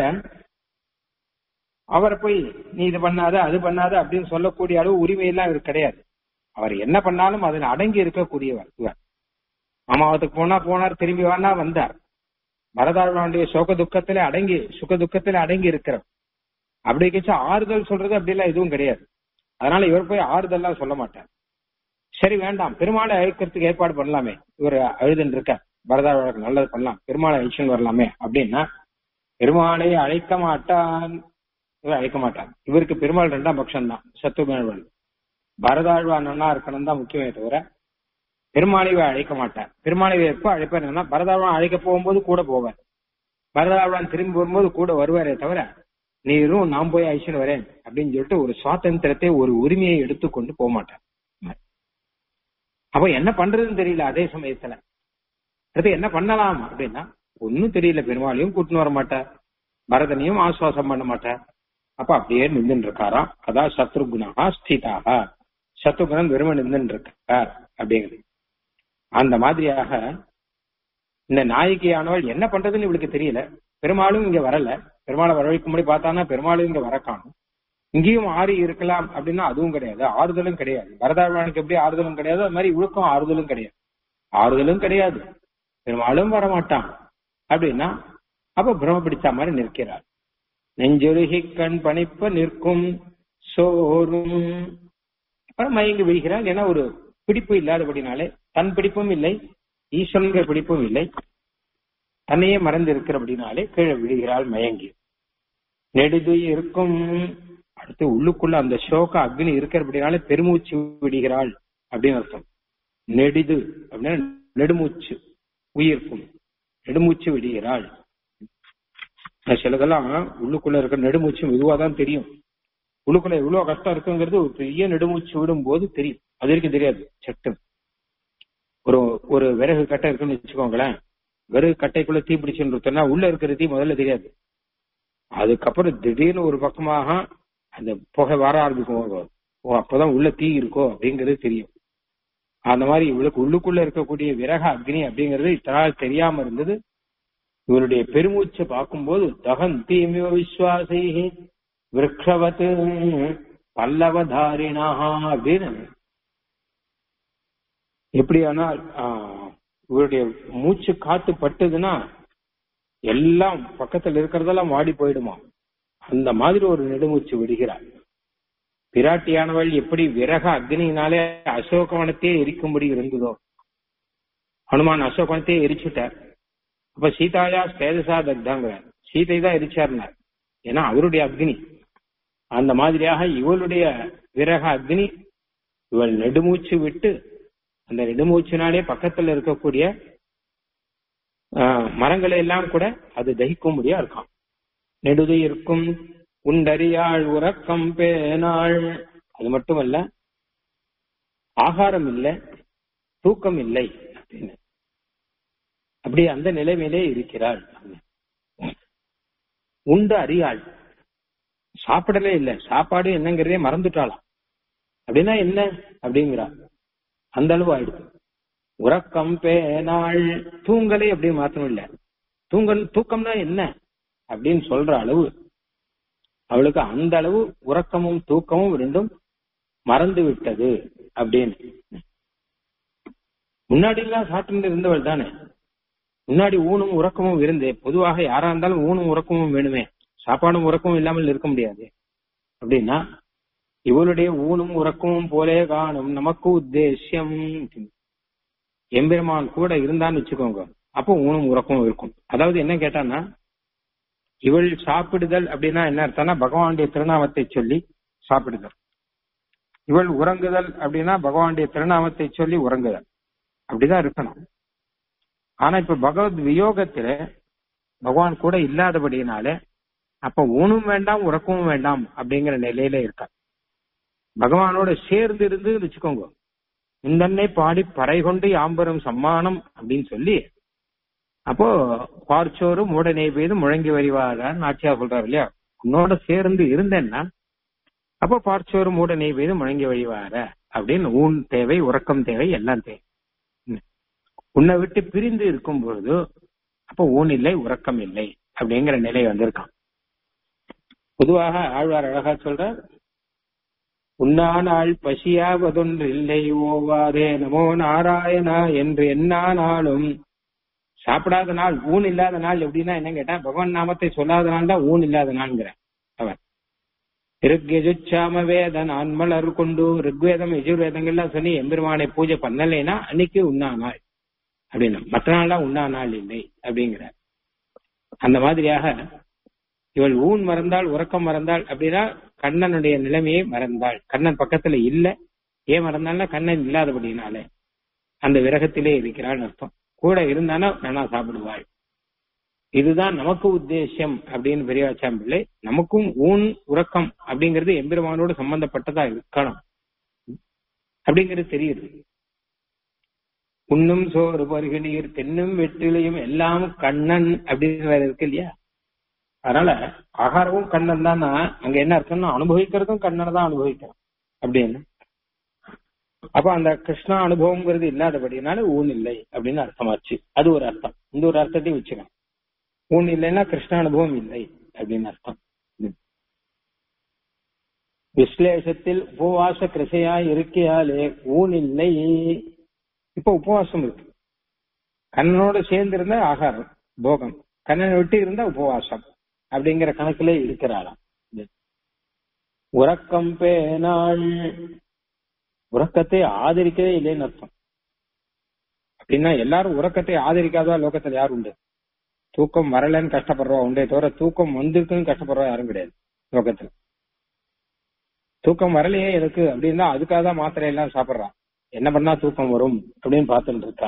அவரை போய் நீ இது பண்ணாத அது பண்ணாத அப்படின்னு சொல்லக்கூடிய அளவு உரிமை எல்லாம் இவருக்கு கிடையாது அவர் என்ன பண்ணாலும் அதில் அடங்கி இருக்கக்கூடியவர் இவர் மாமாவத்துக்கு போனா போனார் திரும்பி வானா வந்தார் பரதாழ்வானுடைய சோக துக்கத்துல அடங்கி சுக துக்கத்துல அடங்கி இருக்கிறவர் அப்படி கட்சி ஆறுதல் சொல்றது அப்படிலாம் எதுவும் கிடையாது அதனால இவர் போய் ஆறுதல்லாம் சொல்ல மாட்டார் சரி வேண்டாம் பெருமாளை அழைக்கிறதுக்கு ஏற்பாடு பண்ணலாமே இவர் அழுதுன்னு இருக்க பரதாழ்வானுக்கு நல்லது பண்ணலாம் பெருமாளை அழிச்சுன்னு வரலாமே அப்படின்னா பெருமாளை அழைக்க மாட்டான் இவர் அழைக்க மாட்டான் இவருக்கு பெருமாள் ரெண்டாம் பட்சம் தான் சத்துருமேழ்வன் பரதாழ்வான் நன்னா இருக்கணும் தான் முக்கியமே தவிர பெருமாளைவை அழைக்க மாட்டார் பெருமாளைவை எப்ப அழைப்பார் பரதாழ்வான் அழைக்க போகும்போது கூட போவார் பரதாழ்வான் திரும்பி வரும்போது கூட வருவாரே தவிர நீரும் நான் போய் அழிச்சுன்னு வரேன் அப்படின்னு சொல்லிட்டு ஒரு சுவாதந்திரத்தை ஒரு உரிமையை எடுத்துக்கொண்டு போக மாட்டார் அப்ப என்ன பண்றதுன்னு தெரியல அதே சமயத்துல அடுத்து என்ன பண்ணலாம் அப்படின்னா ஒன்னும் தெரியல பெருமாளையும் கூட்டின்னு வர மாட்டார் பரதனையும் ஆசுவாசம் பண்ண மாட்டார் அப்ப அப்படியே நின்றுட்டு இருக்காராம் அதான் சத்ருகுணா ஸ்திதாக சத்ருகுணன் வெறும நின்றுட்டு இருக்கார் அப்படிங்கிறது அந்த மாதிரியாக இந்த நாயகியானவள் என்ன பண்றதுன்னு இவளுக்கு தெரியல பெருமாளும் இங்க வரல பெருமாளை வரவைக்கும்படி பார்த்தானா பெருமாளும் இங்க வர காணும் இங்கேயும் ஆறி இருக்கலாம் அப்படின்னா அதுவும் கிடையாது ஆறுதலும் கிடையாது வரதாழ்வானுக்கு எப்படி ஆறுதலும் கிடையாது அது மாதிரி இவளுக்கும் ஆறுதலும் கிடையாது ஆறுதலும் கிடையாது பெருமாளும் வரமாட்டான் அப்படின்னா அப்ப பிரம பிடிச்ச மாதிரி நிற்கிறார் நெஞ்சொருகி கண் பணிப்ப நிற்கும் சோறும் அப்புறம் மயங்கி விழுகிறார் ஏன்னா ஒரு பிடிப்பு இல்லாதபடினாலே தன் பிடிப்பும் இல்லை ஈஸ்வரனுங்கிற பிடிப்பும் இல்லை தன்னையே மறந்து இருக்கிறபடினாலே கீழே விழுகிறாள் மயங்கி நெடுது இருக்கும் அடுத்து உள்ளுக்குள்ள அந்த சோக அக்னி இருக்கிறபடினால பெருமூச்சு விடுகிறாள் அப்படின்னு அர்த்தம் நெடிது அப்படின்னா நெடுமூச்சு உயிர்க்கும் நெடுமூச்சு விடுகிறாள் சிலதெல்லாம் உள்ளுக்குள்ள இருக்கிற நெடுமூச்சு மெதுவா தான் தெரியும் உள்ளுக்குள்ள எவ்வளவு கஷ்டம் இருக்குங்கிறது ஒரு பெரிய நெடுமூச்சு விடும் போது தெரியும் அது வரைக்கும் தெரியாது சட்டம் ஒரு ஒரு விறகு கட்டை இருக்குன்னு வச்சுக்கோங்களேன் விறகு கட்டைக்குள்ள தீ பிடிச்சுன்னு உள்ள இருக்கிற தீ முதல்ல தெரியாது அதுக்கப்புறம் திடீர்னு ஒரு பக்கமாக அந்த புகை வர ஆரம்பிக்கும் ஓ அப்பதான் உள்ள தீ இருக்கோ அப்படிங்கிறது தெரியும் அந்த மாதிரி இவளுக்கு உள்ளுக்குள்ள இருக்கக்கூடிய விரக அக்னி அப்படிங்கிறது இத்தனால் தெரியாம இருந்தது இவருடைய பெருமூச்சை பார்க்கும்போது தகந்தீமிவ விஸ்வாசை விரக்ஷவத் பல்லவதாரிணா அப்படின்னு எப்படியானால் இவருடைய மூச்சு காத்து பட்டுதுன்னா எல்லாம் பக்கத்துல இருக்கிறதெல்லாம் வாடி போயிடுமா அந்த மாதிரி ஒரு நெடுமூச்சு விடுகிறார் பிராட்டியானவள் எப்படி விரக அக்னியினாலே அசோகவனத்தையே எரிக்கும்படி இருந்ததோ ஹனுமான் அசோகவனத்தையே எரிச்சுட்டார் அப்ப சீதாயா ஸ்தேஜசா தக்தாங்க சீதை தான் எரிச்சார்னார் ஏன்னா அவருடைய அக்னி அந்த மாதிரியாக இவளுடைய விரக அக்னி இவள் நெடுமூச்சு விட்டு அந்த நெடுமூச்சினாலே பக்கத்துல இருக்கக்கூடிய மரங்களை எல்லாம் கூட அது தகிக்கும்படியா இருக்கான் நெடுது இருக்கும் உண்டறியாள் உறக்கம் பேனாள் அது மட்டுமல்ல ஆகாரம் இல்லை தூக்கம் இல்லை அப்படின்னு அப்படி அந்த நிலைமையிலே இருக்கிறாள் உண்டு அறியாள் சாப்பிடலே இல்லை சாப்பாடு என்னங்கிறதே மறந்துட்டாளாம் அப்படின்னா என்ன அப்படிங்கிறா அந்த அளவு ஆயிடுது உறக்கம் பேனாள் தூங்கலை அப்படி மாத்திரம் இல்ல தூங்கல் தூக்கம்னா என்ன அப்படின்னு சொல்ற அளவு அவளுக்கு அந்த அளவு உறக்கமும் தூக்கமும் ரெண்டும் மறந்து விட்டது அப்படின்னு முன்னாடி எல்லாம் சாப்பிட்டு இருந்தவள் தானே முன்னாடி ஊனும் உறக்கமும் இருந்து பொதுவாக யாரா இருந்தாலும் ஊனும் உறக்கமும் வேணுமே சாப்பாடும் உறக்கமும் இல்லாமல் இருக்க முடியாது அப்படின்னா இவளுடைய ஊனும் உறக்கமும் போலே காணும் நமக்கு உத்தேசியம் எம்பெருமான் கூட இருந்தான்னு வச்சுக்கோங்க அப்போ ஊனும் உறக்கமும் இருக்கும் அதாவது என்ன கேட்டான்னா இவள் சாப்பிடுதல் அப்படின்னா என்ன அர்த்தம்னா பகவானுடைய திருநாமத்தை சொல்லி சாப்பிடுதல் இவள் உறங்குதல் அப்படின்னா பகவானுடைய திருநாமத்தை சொல்லி உறங்குதல் அப்படிதான் இருக்கணும் ஆனா இப்ப பகவத் வியோகத்துல பகவான் கூட இல்லாதபடினால அப்ப ஊனும் வேண்டாம் உறக்கமும் வேண்டாம் அப்படிங்கிற நிலையில இருக்கா பகவானோட சேர்ந்து இருந்து வச்சுக்கோங்க இந்தன்னை பாடி பறை கொண்டு யாம்பரும் சம்மானம் அப்படின்னு சொல்லி அப்போ பார்ச்சோறு மூட நெய்வேது முழங்கி வரிவாரார் நாச்சியா சொல்றாரு இல்லையா உன்னோட சேர்ந்து இருந்தேன்னா அப்போ பார்ச்சோறு மூட நெய்வேது முழங்கி வழிவார அப்படின்னு ஊன் தேவை உறக்கம் தேவை எல்லாம் தேவை உன்னை விட்டு பிரிந்து இருக்கும் பொழுது அப்போ ஊன் இல்லை உறக்கம் இல்லை அப்படிங்கிற நிலை வந்திருக்கான் பொதுவாக ஆழ்வார் அழகா சொல்ற உண்ணானால் பசியாவதொன்று இல்லை ஓவாதே நமோ நாராயணா என்று என்னா நாளும் சாப்பிடாத நாள் ஊன் இல்லாத நாள் எப்படின்னா என்ன கேட்டா பகவான் நாமத்தை சொல்லாத நாள் தான் ஊன் இல்லாத நாள்ங்கிற அவன் ரிக்யஜுச்சாம வேத நான்மலர் கொண்டு ரிக்வேதம் எஜுர்வேதங்கள்லாம் சொல்லி எம்பெருமானை பூஜை பண்ணலைன்னா அன்னைக்கு உண்ணா நாள் அப்படின்னா மற்ற நாள்லாம் உண்ணா நாள் இல்லை அப்படிங்கிற அந்த மாதிரியாக இவள் ஊன் மறந்தாள் உறக்கம் மறந்தாள் அப்படின்னா கண்ணனுடைய நிலைமையை மறந்தாள் கண்ணன் பக்கத்துல இல்ல ஏன் மறந்தாள்னா கண்ணன் இல்லாதபடினாலே அந்த விரகத்திலே இருக்கிறாள் அர்த்தம் கூட இருந்தானா வேணா சாப்பிடுவாள் இதுதான் நமக்கு உத்தேசியம் அப்படின்னு பெரியவாச்சாம் பிள்ளை நமக்கும் ஊன் உறக்கம் அப்படிங்கிறது எம்பெருமானோடு சம்பந்தப்பட்டதா இருக்கணும் அப்படிங்கிறது தெரியுது உண்ணும் சோறு பருகு நீர் தென்னும் வெற்றிலையும் எல்லாம் கண்ணன் அப்படின்னு வேற இருக்கு இல்லையா அதனால ஆகாரமும் கண்ணன் தான் அங்க என்ன அர்த்தம்னா அனுபவிக்கிறதும் கண்ணனை தான் அனுபவிக்கிறோம் அப்படின்னு அப்ப அந்த கிருஷ்ணா அனுபவம்ங்கிறது இல்லாதபடினால ஊன் இல்லை அப்படின்னு அர்த்தமாச்சு அது ஒரு அர்த்தம் இந்த ஒரு அர்த்தத்தையும் வச்சுக்கலாம் ஊன் இல்லைன்னா கிருஷ்ண அனுபவம் இல்லை அப்படின்னு அர்த்தம் விஸ்லேஷத்தில் உபவாச கிருஷையா இருக்கையாலே ஊன் இல்லை இப்ப உபவாசம் இருக்கு கண்ணனோட சேர்ந்து இருந்தா ஆகாரம் போகம் கண்ணனை விட்டு இருந்தா உபவாசம் அப்படிங்கிற கணக்குல இருக்கிறாராம் உறக்கம் பேனாள் உறக்கத்தை ஆதரிக்கவே இல்லைன்னு அர்த்தம் அப்படின்னா எல்லாரும் உறக்கத்தை ஆதரிக்காதா லோகத்துல யார் உண்டு தூக்கம் வரலன்னு கஷ்டப்படுறோம் உண்டே தவிர தூக்கம் வந்திருக்குன்னு கஷ்டப்படுறோம் யாரும் கிடையாது லோகத்துல தூக்கம் வரலையே எதுக்கு அப்படின்னா அதுக்காக தான் மாத்திரை எல்லாம் சாப்பிடுறான் என்ன பண்ணா தூக்கம் வரும் அப்படின்னு பார்த்துட்டு இருக்கா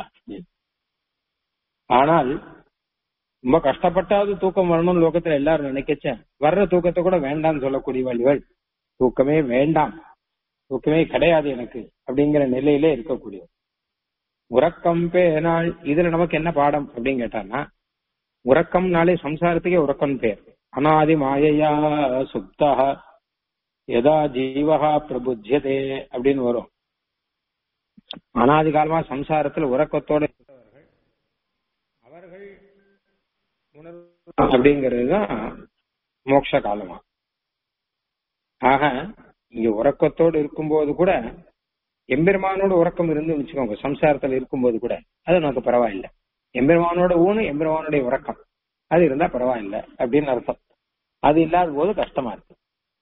ஆனால் ரொம்ப கஷ்டப்பட்டாவது தூக்கம் வரணும்னு லோகத்துல எல்லாரும் நினைக்கச்சேன் வர்ற தூக்கத்தை கூட வேண்டாம்னு சொல்லக்கூடிய வழிகள் தூக்கமே வேண்டாம் தூக்கமே கிடையாது எனக்கு அப்படிங்கிற நிலையிலே இருக்கக்கூடிய உறக்கம் பேனால் இதுல நமக்கு என்ன பாடம் அப்படின்னு கேட்டான்னா உறக்கம்னாலே சம்சாரத்துக்கே உறக்கம் பேர் அனாதி மாயையா சுப்தா எதா ஜீவகா பிரபுத்தியதே அப்படின்னு வரும் அனாதி காலமா சம்சாரத்துல உறக்கத்தோட இருந்தவர்கள் அவர்கள் உணர்வு அப்படிங்கிறது தான் மோட்ச காலமா ஆக இங்க உறக்கத்தோடு இருக்கும்போது கூட எம்பெருமானோட உறக்கம் இருந்து வச்சுக்கோங்க சம்சாரத்துல இருக்கும்போது கூட அது நமக்கு பரவாயில்ல எம்பெருமானோட ஊனு எம்பெருமானுடைய உறக்கம் அது இருந்தா பரவாயில்ல அப்படின்னு அர்த்தம் அது இல்லாத போது கஷ்டமா இருக்கு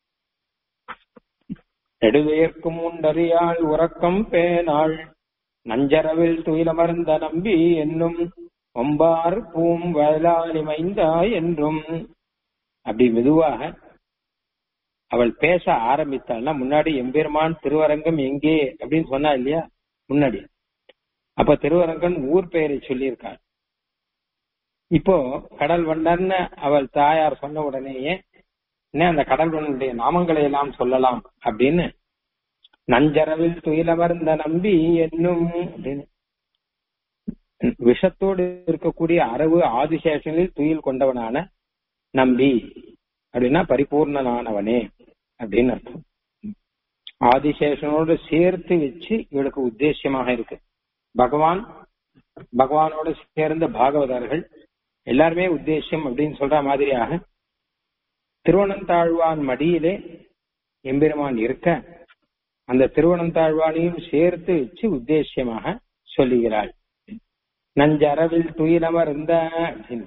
நெடுவேர்க்கும் உண்டறியாள் உறக்கம் பேனாள் நஞ்சரவில் துயிலமர்ந்த நம்பி என்னும் ஒம்பார் பூம் வயலாளி மைந்தா என்றும் அப்படி மெதுவாக அவள் பேச ஆரம்பித்தாள்னா முன்னாடி எம்பெருமான் திருவரங்கம் எங்கே அப்படின்னு சொன்னா இல்லையா முன்னாடி அப்ப திருவரங்கன் ஊர் பெயரை சொல்லியிருக்காள் இப்போ கடல் வண்டர்னு அவள் தாயார் சொன்ன உடனேயே என்ன அந்த கடல் வண்டனுடைய நாமங்களை எல்லாம் சொல்லலாம் அப்படின்னு நஞ்சரவில் துயிலமர்ந்த நம்பி என்னும் அப்படின்னு விஷத்தோடு இருக்கக்கூடிய அரவு ஆதிசேஷனில் துயில் கொண்டவனான நம்பி அப்படின்னா பரிபூர்ணனானவனே அப்படின்னு அர்த்தம் ஆதிசேஷனோடு சேர்த்து வச்சு இவளுக்கு உத்தேசியமாக இருக்கு பகவான் பகவானோட சேர்ந்த பாகவதர்கள் எல்லாருமே உத்தேசியம் அப்படின்னு சொல்ற மாதிரியாக திருவனந்தாழ்வான் மடியிலே எம்பெருமான் இருக்க அந்த திருவனந்தாழ்வானையும் சேர்த்து வச்சு உத்தேசியமாக சொல்லுகிறாள் நஞ்சரவில் துயிலமர்ந்த அப்படின்னு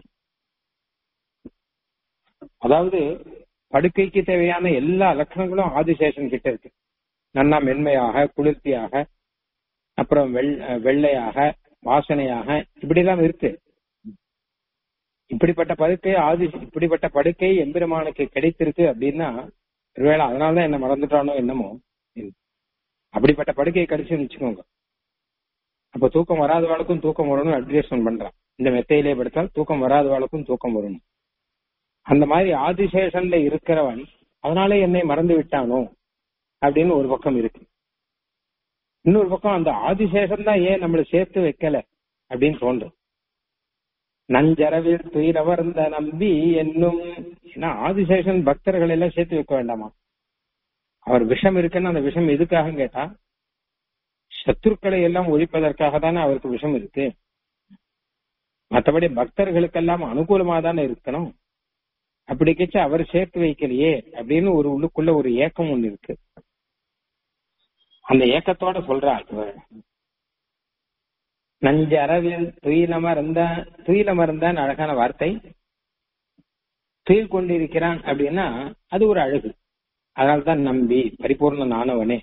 அதாவது படுக்கைக்கு தேவையான எல்லா லட்சணங்களும் ஆதிசேஷன் கிட்ட இருக்கு நன்னா மென்மையாக குளிர்ச்சியாக அப்புறம் வெள்ளையாக வாசனையாக இப்படி எல்லாம் இருக்கு இப்படிப்பட்ட படுக்கை ஆதி இப்படிப்பட்ட படுக்கை எம்பெருமானுக்கு கிடைத்திருக்கு அப்படின்னா ஒருவேளை அதனாலதான் என்ன மறந்துட்டானோ என்னமோ அப்படிப்பட்ட படுக்கையை கிடைச்சுன்னு வச்சுக்கோங்க அப்ப தூக்கம் வராதவாளுக்கும் தூக்கம் வரணும் அட்வைஸ்மெண்ட் பண்றான் இந்த மெத்தையிலே படுத்தால் தூக்கம் வராதவாளுக்கும் தூக்கம் வரணும் அந்த மாதிரி ஆதிசேஷன்ல இருக்கிறவன் அதனாலே என்னை மறந்து விட்டானோ அப்படின்னு ஒரு பக்கம் இருக்கு இன்னொரு பக்கம் அந்த ஆதிசேஷன் தான் ஏன் நம்மளை சேர்த்து வைக்கல அப்படின்னு தோன்றும் நஞ்சரவில் துயிலவர்ந்த நம்பி என்னும் ஏன்னா ஆதிசேஷன் பக்தர்கள் எல்லாம் சேர்த்து வைக்க வேண்டாமா அவர் விஷம் இருக்குன்னு அந்த விஷம் எதுக்காக கேட்டா சத்துருக்களை எல்லாம் ஒழிப்பதற்காக தானே அவருக்கு விஷம் இருக்கு மற்றபடி பக்தர்களுக்கெல்லாம் அனுகூலமா தானே இருக்கணும் அப்படி கட்சி அவர் சேர்த்து வைக்கலையே அப்படின்னு ஒரு உள்ளுக்குள்ள ஒரு ஏக்கம் ஒண்ணு இருக்கு அந்த ஏக்கத்தோட சொல்றா நஞ்ச அரவில் துயிலமர்ந்த துயிலமர்ந்தான் அழகான வார்த்தை துயில் கொண்டிருக்கிறான் அப்படின்னா அது ஒரு அழகு அதனால்தான் நம்பி பரிபூர்ண நானவனே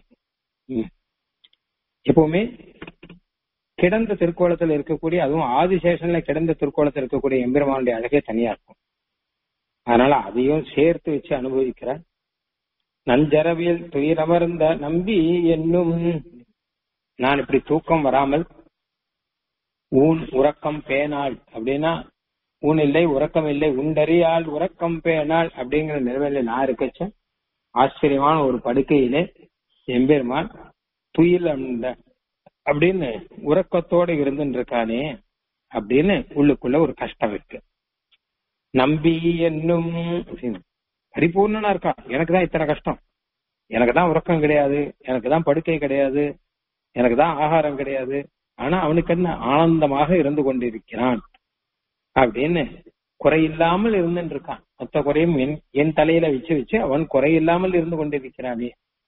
எப்பவுமே கிடந்த திருக்கோலத்தில் இருக்கக்கூடிய அதுவும் ஆதிசேஷன்ல கிடந்த திருக்கோலத்தில் இருக்கக்கூடிய எம்பெருமானுடைய அழகே தனியா இருக்கும் அதனால அதையும் சேர்த்து வச்சு அனுபவிக்கிறார் நஞ்சரவியல் துயிலமர்ந்த நம்பி என்னும் நான் இப்படி தூக்கம் வராமல் ஊன் உறக்கம் பேனாள் அப்படின்னா ஊன் இல்லை உறக்கம் இல்லை உண்டறியால் உறக்கம் பேனாள் அப்படிங்கிற நிலைமையில நான் இருக்கச்ச ஆச்சரியமான ஒரு படுக்கையிலே எம்பெருமான் துயில் அந்த அப்படின்னு உறக்கத்தோட இருந்துட்டு இருக்கானே அப்படின்னு உள்ளுக்குள்ள ஒரு கஷ்டம் இருக்கு நம்பி என்னும் பரிபூர்ணனா இருக்கா எனக்கு தான் இத்தனை கஷ்டம் எனக்கு தான் உறக்கம் கிடையாது எனக்கு தான் படுக்கை கிடையாது எனக்கு தான் ஆகாரம் கிடையாது ஆனா அவனுக்கு என்ன ஆனந்தமாக இருந்து கொண்டிருக்கிறான் அப்படின்னு குறையில்லாமல் இருந்துட்டு இருக்கான் மொத்த குறையும் என் என் தலையில வச்சு வச்சு அவன் குறையில்லாமல் இருந்து கொண்டிருக்கிறானே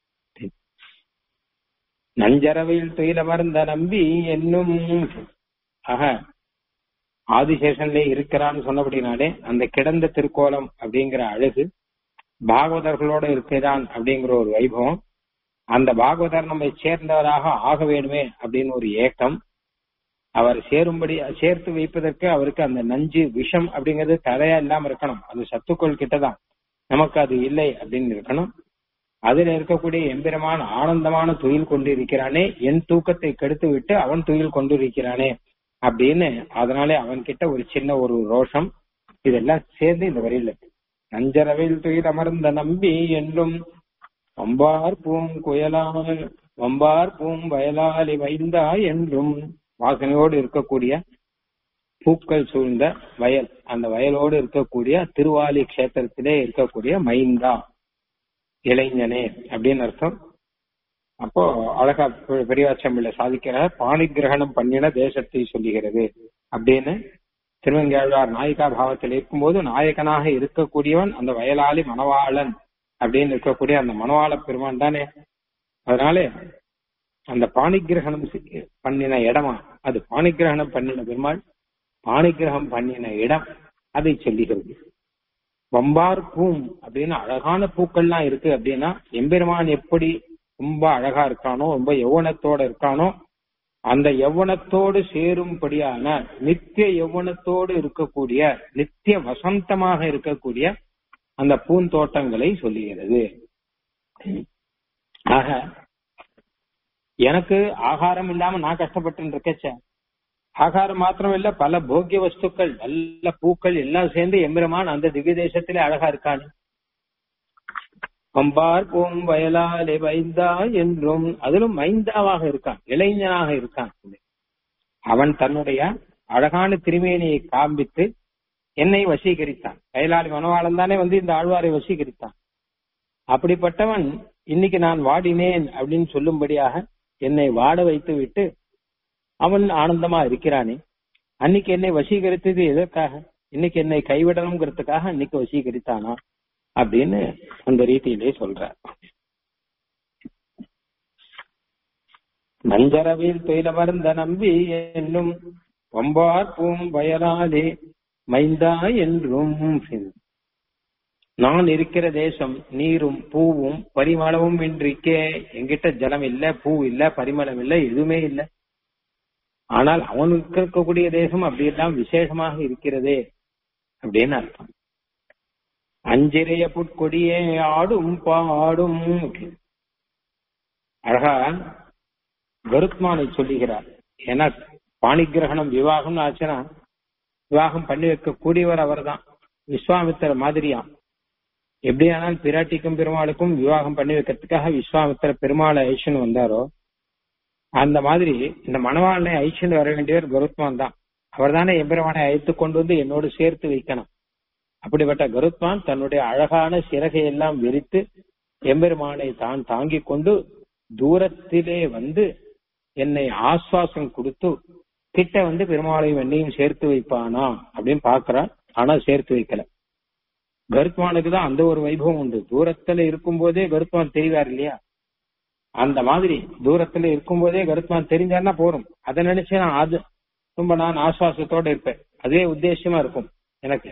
நஞ்சரவையில் துயிலமர்ந்த நம்பி என்னும் ஆக ஆதிசேஷன்ல இருக்கிறான்னு சொன்னபடினாலே அந்த கிடந்த திருக்கோலம் அப்படிங்கிற அழகு பாகவதர்களோட இருக்கிறான் அப்படிங்கிற ஒரு வைபவம் அந்த பாகவதர் நம்மை சேர்ந்தவராக ஆக வேண்டுமே அப்படின்னு ஒரு ஏக்கம் அவர் சேரும்படி சேர்த்து வைப்பதற்கு அவருக்கு அந்த நஞ்சு விஷம் அப்படிங்கிறது தலையா இல்லாம இருக்கணும் அது சத்துக்கள் கிட்டதான் நமக்கு அது இல்லை அப்படின்னு இருக்கணும் அதுல இருக்கக்கூடிய எம்பெருமான ஆனந்தமான துயில் கொண்டிருக்கிறானே என் தூக்கத்தை கெடுத்து விட்டு அவன் துயில் கொண்டிருக்கிறானே அப்படின்னு அதனாலே அவன் கிட்ட ஒரு சின்ன ஒரு ரோஷம் இதெல்லாம் சேர்ந்து இந்த வரியில இருக்கு நஞ்சரவில் துயில் அமர்ந்த நம்பி என்றும் வம்பார் பூங் குயலால் வம்பார் பூங் வயலாலி வைந்தா என்றும் வாசனையோடு இருக்கக்கூடிய பூக்கள் சூழ்ந்த வயல் அந்த வயலோடு இருக்கக்கூடிய திருவாலி கஷேத்திரத்திலே இருக்கக்கூடிய மைந்தா இளைஞனே அப்படின்னு அர்த்தம் அப்போ அழகா பெரியவாச்சம்பிள்ள சாதிக்கிறார் பாணி கிரகணம் பண்ணின தேசத்தை சொல்லுகிறது அப்படின்னு திருவங்கையாழ்வார் நாயிகா பாவத்தில் இருக்கும்போது நாயகனாக இருக்கக்கூடியவன் அந்த வயலாளி மணவாளன் அப்படின்னு இருக்கக்கூடிய அந்த மணவாள பெருமான் தானே அதனால அந்த பாணிகிரகணம் பண்ணின இடமா அது பாணிகிரகணம் பண்ணின பெருமாள் பாணிகிரகம் பண்ணின இடம் அதை சொல்லுகிறது வம்பார் பூம் அப்படின்னு அழகான பூக்கள்லாம் இருக்கு அப்படின்னா எம்பெருமான் எப்படி ரொம்ப அழகா இருக்கானோ ரொம்ப யௌவனத்தோட இருக்கானோ அந்த யௌவனத்தோடு சேரும்படியான நித்திய யௌவனத்தோடு இருக்கக்கூடிய நித்திய வசந்தமாக இருக்கக்கூடிய அந்த பூந்தோட்டங்களை சொல்லுகிறது ஆக எனக்கு ஆகாரம் இல்லாம நான் கஷ்டப்பட்டு இருக்கச்ச ஆகாரம் மாத்திரம் இல்ல பல போக்கிய வஸ்துக்கள் நல்ல பூக்கள் எல்லாம் சேர்ந்து எம்பெருமான் அந்த திவ்ய தேசத்திலே அழகா இருக்கானு பம்பார் பூம் வயலாலே வைந்தா என்றும் அதிலும் மைந்தாவாக இருக்கான் இளைஞனாக இருக்கான் அவன் தன்னுடைய அழகான திருமேனியை காண்பித்து என்னை வசீகரித்தான் வயலாளி மனவாளன் தானே வந்து இந்த ஆழ்வாரை வசீகரித்தான் அப்படிப்பட்டவன் இன்னைக்கு நான் வாடினேன் அப்படின்னு சொல்லும்படியாக என்னை வாட வைத்து விட்டு அவன் ஆனந்தமா இருக்கிறானே அன்னைக்கு என்னை வசீகரித்தது எதற்காக இன்னைக்கு என்னை கைவிடணுங்கிறதுக்காக அன்னைக்கு வசீகரித்தானா அப்படின்னு அந்த ரீதியிலே சொல்ற மஞ்சரவில் துயிலமர்ந்த நம்பி என்னும் வம்பார் பூம் வயலாலே மைந்தா என்றும் நான் இருக்கிற தேசம் நீரும் பூவும் பரிமளமும் இன்றிக்கே எங்கிட்ட ஜலம் இல்ல பூ இல்ல பரிமளம் இல்ல எதுவுமே இல்ல ஆனால் அவனுக்கு இருக்கக்கூடிய தேசம் அப்படியெல்லாம் விசேஷமாக இருக்கிறதே அப்படின்னு அர்த்தம் அஞ்சிறைய புட்கொடியே ஆடும் பாடும் அழகா கருத்மானை சொல்லுகிறார் ஏன்னா பாணிகிரகணம் விவாகம் ஆச்சுன்னா விவாகம் பண்ணி வைக்க கூடியவர் அவர் தான் விஸ்வாமித்திர மாதிரியாம் எப்படியானால் பிராட்டிக்கும் பெருமாளுக்கும் விவாகம் பண்ணி வைக்கிறதுக்காக விஸ்வாமித்திர பெருமாளை ஐஷன் வந்தாரோ அந்த மாதிரி இந்த மணவாளனை ஐஷன் வர வேண்டியவர் கருத்மான் தான் அவர் தானே எம்பெருமானை அழைத்து கொண்டு வந்து என்னோடு சேர்த்து வைக்கணும் அப்படிப்பட்ட கருத்மான் தன்னுடைய அழகான சிறகை எல்லாம் விரித்து எம்பெருமானை தான் தாங்கிக் கொண்டு தூரத்திலே வந்து என்னை ஆஸ்வாசம் கொடுத்து கிட்ட வந்து பெருமாளையும் என்னையும் சேர்த்து வைப்பானா அப்படின்னு பாக்குறான் ஆனா சேர்த்து வைக்கல கருத்மானுக்கு தான் அந்த ஒரு வைபவம் உண்டு தூரத்துல இருக்கும் போதே கருத்மான் தெரிவார் இல்லையா அந்த மாதிரி தூரத்துல இருக்கும் போதே கருத்மான் தெரிஞ்சாருன்னா போறோம் அதை நினைச்சு நான் அது ரொம்ப நான் ஆஸ்வாசத்தோட இருப்பேன் அதுவே உத்தேசமா இருக்கும் எனக்கு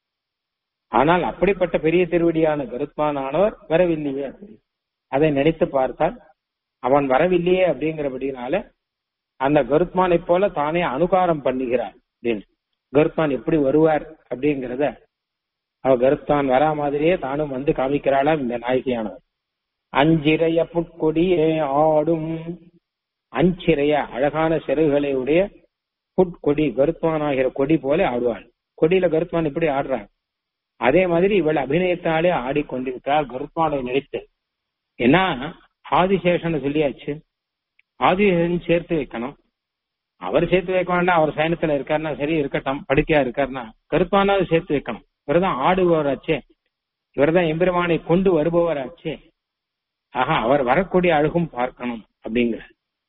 ஆனால் அப்படிப்பட்ட பெரிய திருவடியான கருத்மானானவர் வரவில்லையே அதை நினைத்து பார்த்தால் அவன் வரவில்லையே அப்படிங்கிறபடினால அந்த கருத்மானை போல தானே அனுகாரம் பண்ணுகிறார் அப்படின்னு கருத்மான் எப்படி வருவார் அப்படிங்கிறத அவ கருத்தான் வரா மாதிரியே தானும் வந்து காமிக்கிறாளாம் இந்த நாயகியானவர் அஞ்சிறைய புட்கொடியே ஆடும் அஞ்சிறைய அழகான சிறகுகளை உடைய புட்கொடி கருத்மான் ஆகிற கொடி போல ஆடுவாள் கொடியில கருத்மான் இப்படி ஆடுறாள் அதே மாதிரி இவள் அபிநயத்தாலே ஆடிக்கொண்டிருக்கிறாள் கருத்மானை நினைத்து ஏன்னா ஆதிசேஷன் சொல்லியாச்சு ஆதிசேஷன் சேர்த்து வைக்கணும் அவர் சேர்த்து வைக்க வேண்டாம் அவர் சயனத்துல இருக்காருன்னா சரி இருக்கட்டும் படுக்கையா இருக்காருன்னா கருப்பானாவது சேர்த்து வைக்கணும் இவர்தான் ஆடுபவராச்சே இவர்தான் எம்பெருமானை கொண்டு வருபவராச்சே ஆஹா அவர் வரக்கூடிய அழகும் பார்க்கணும் அப்படிங்கிற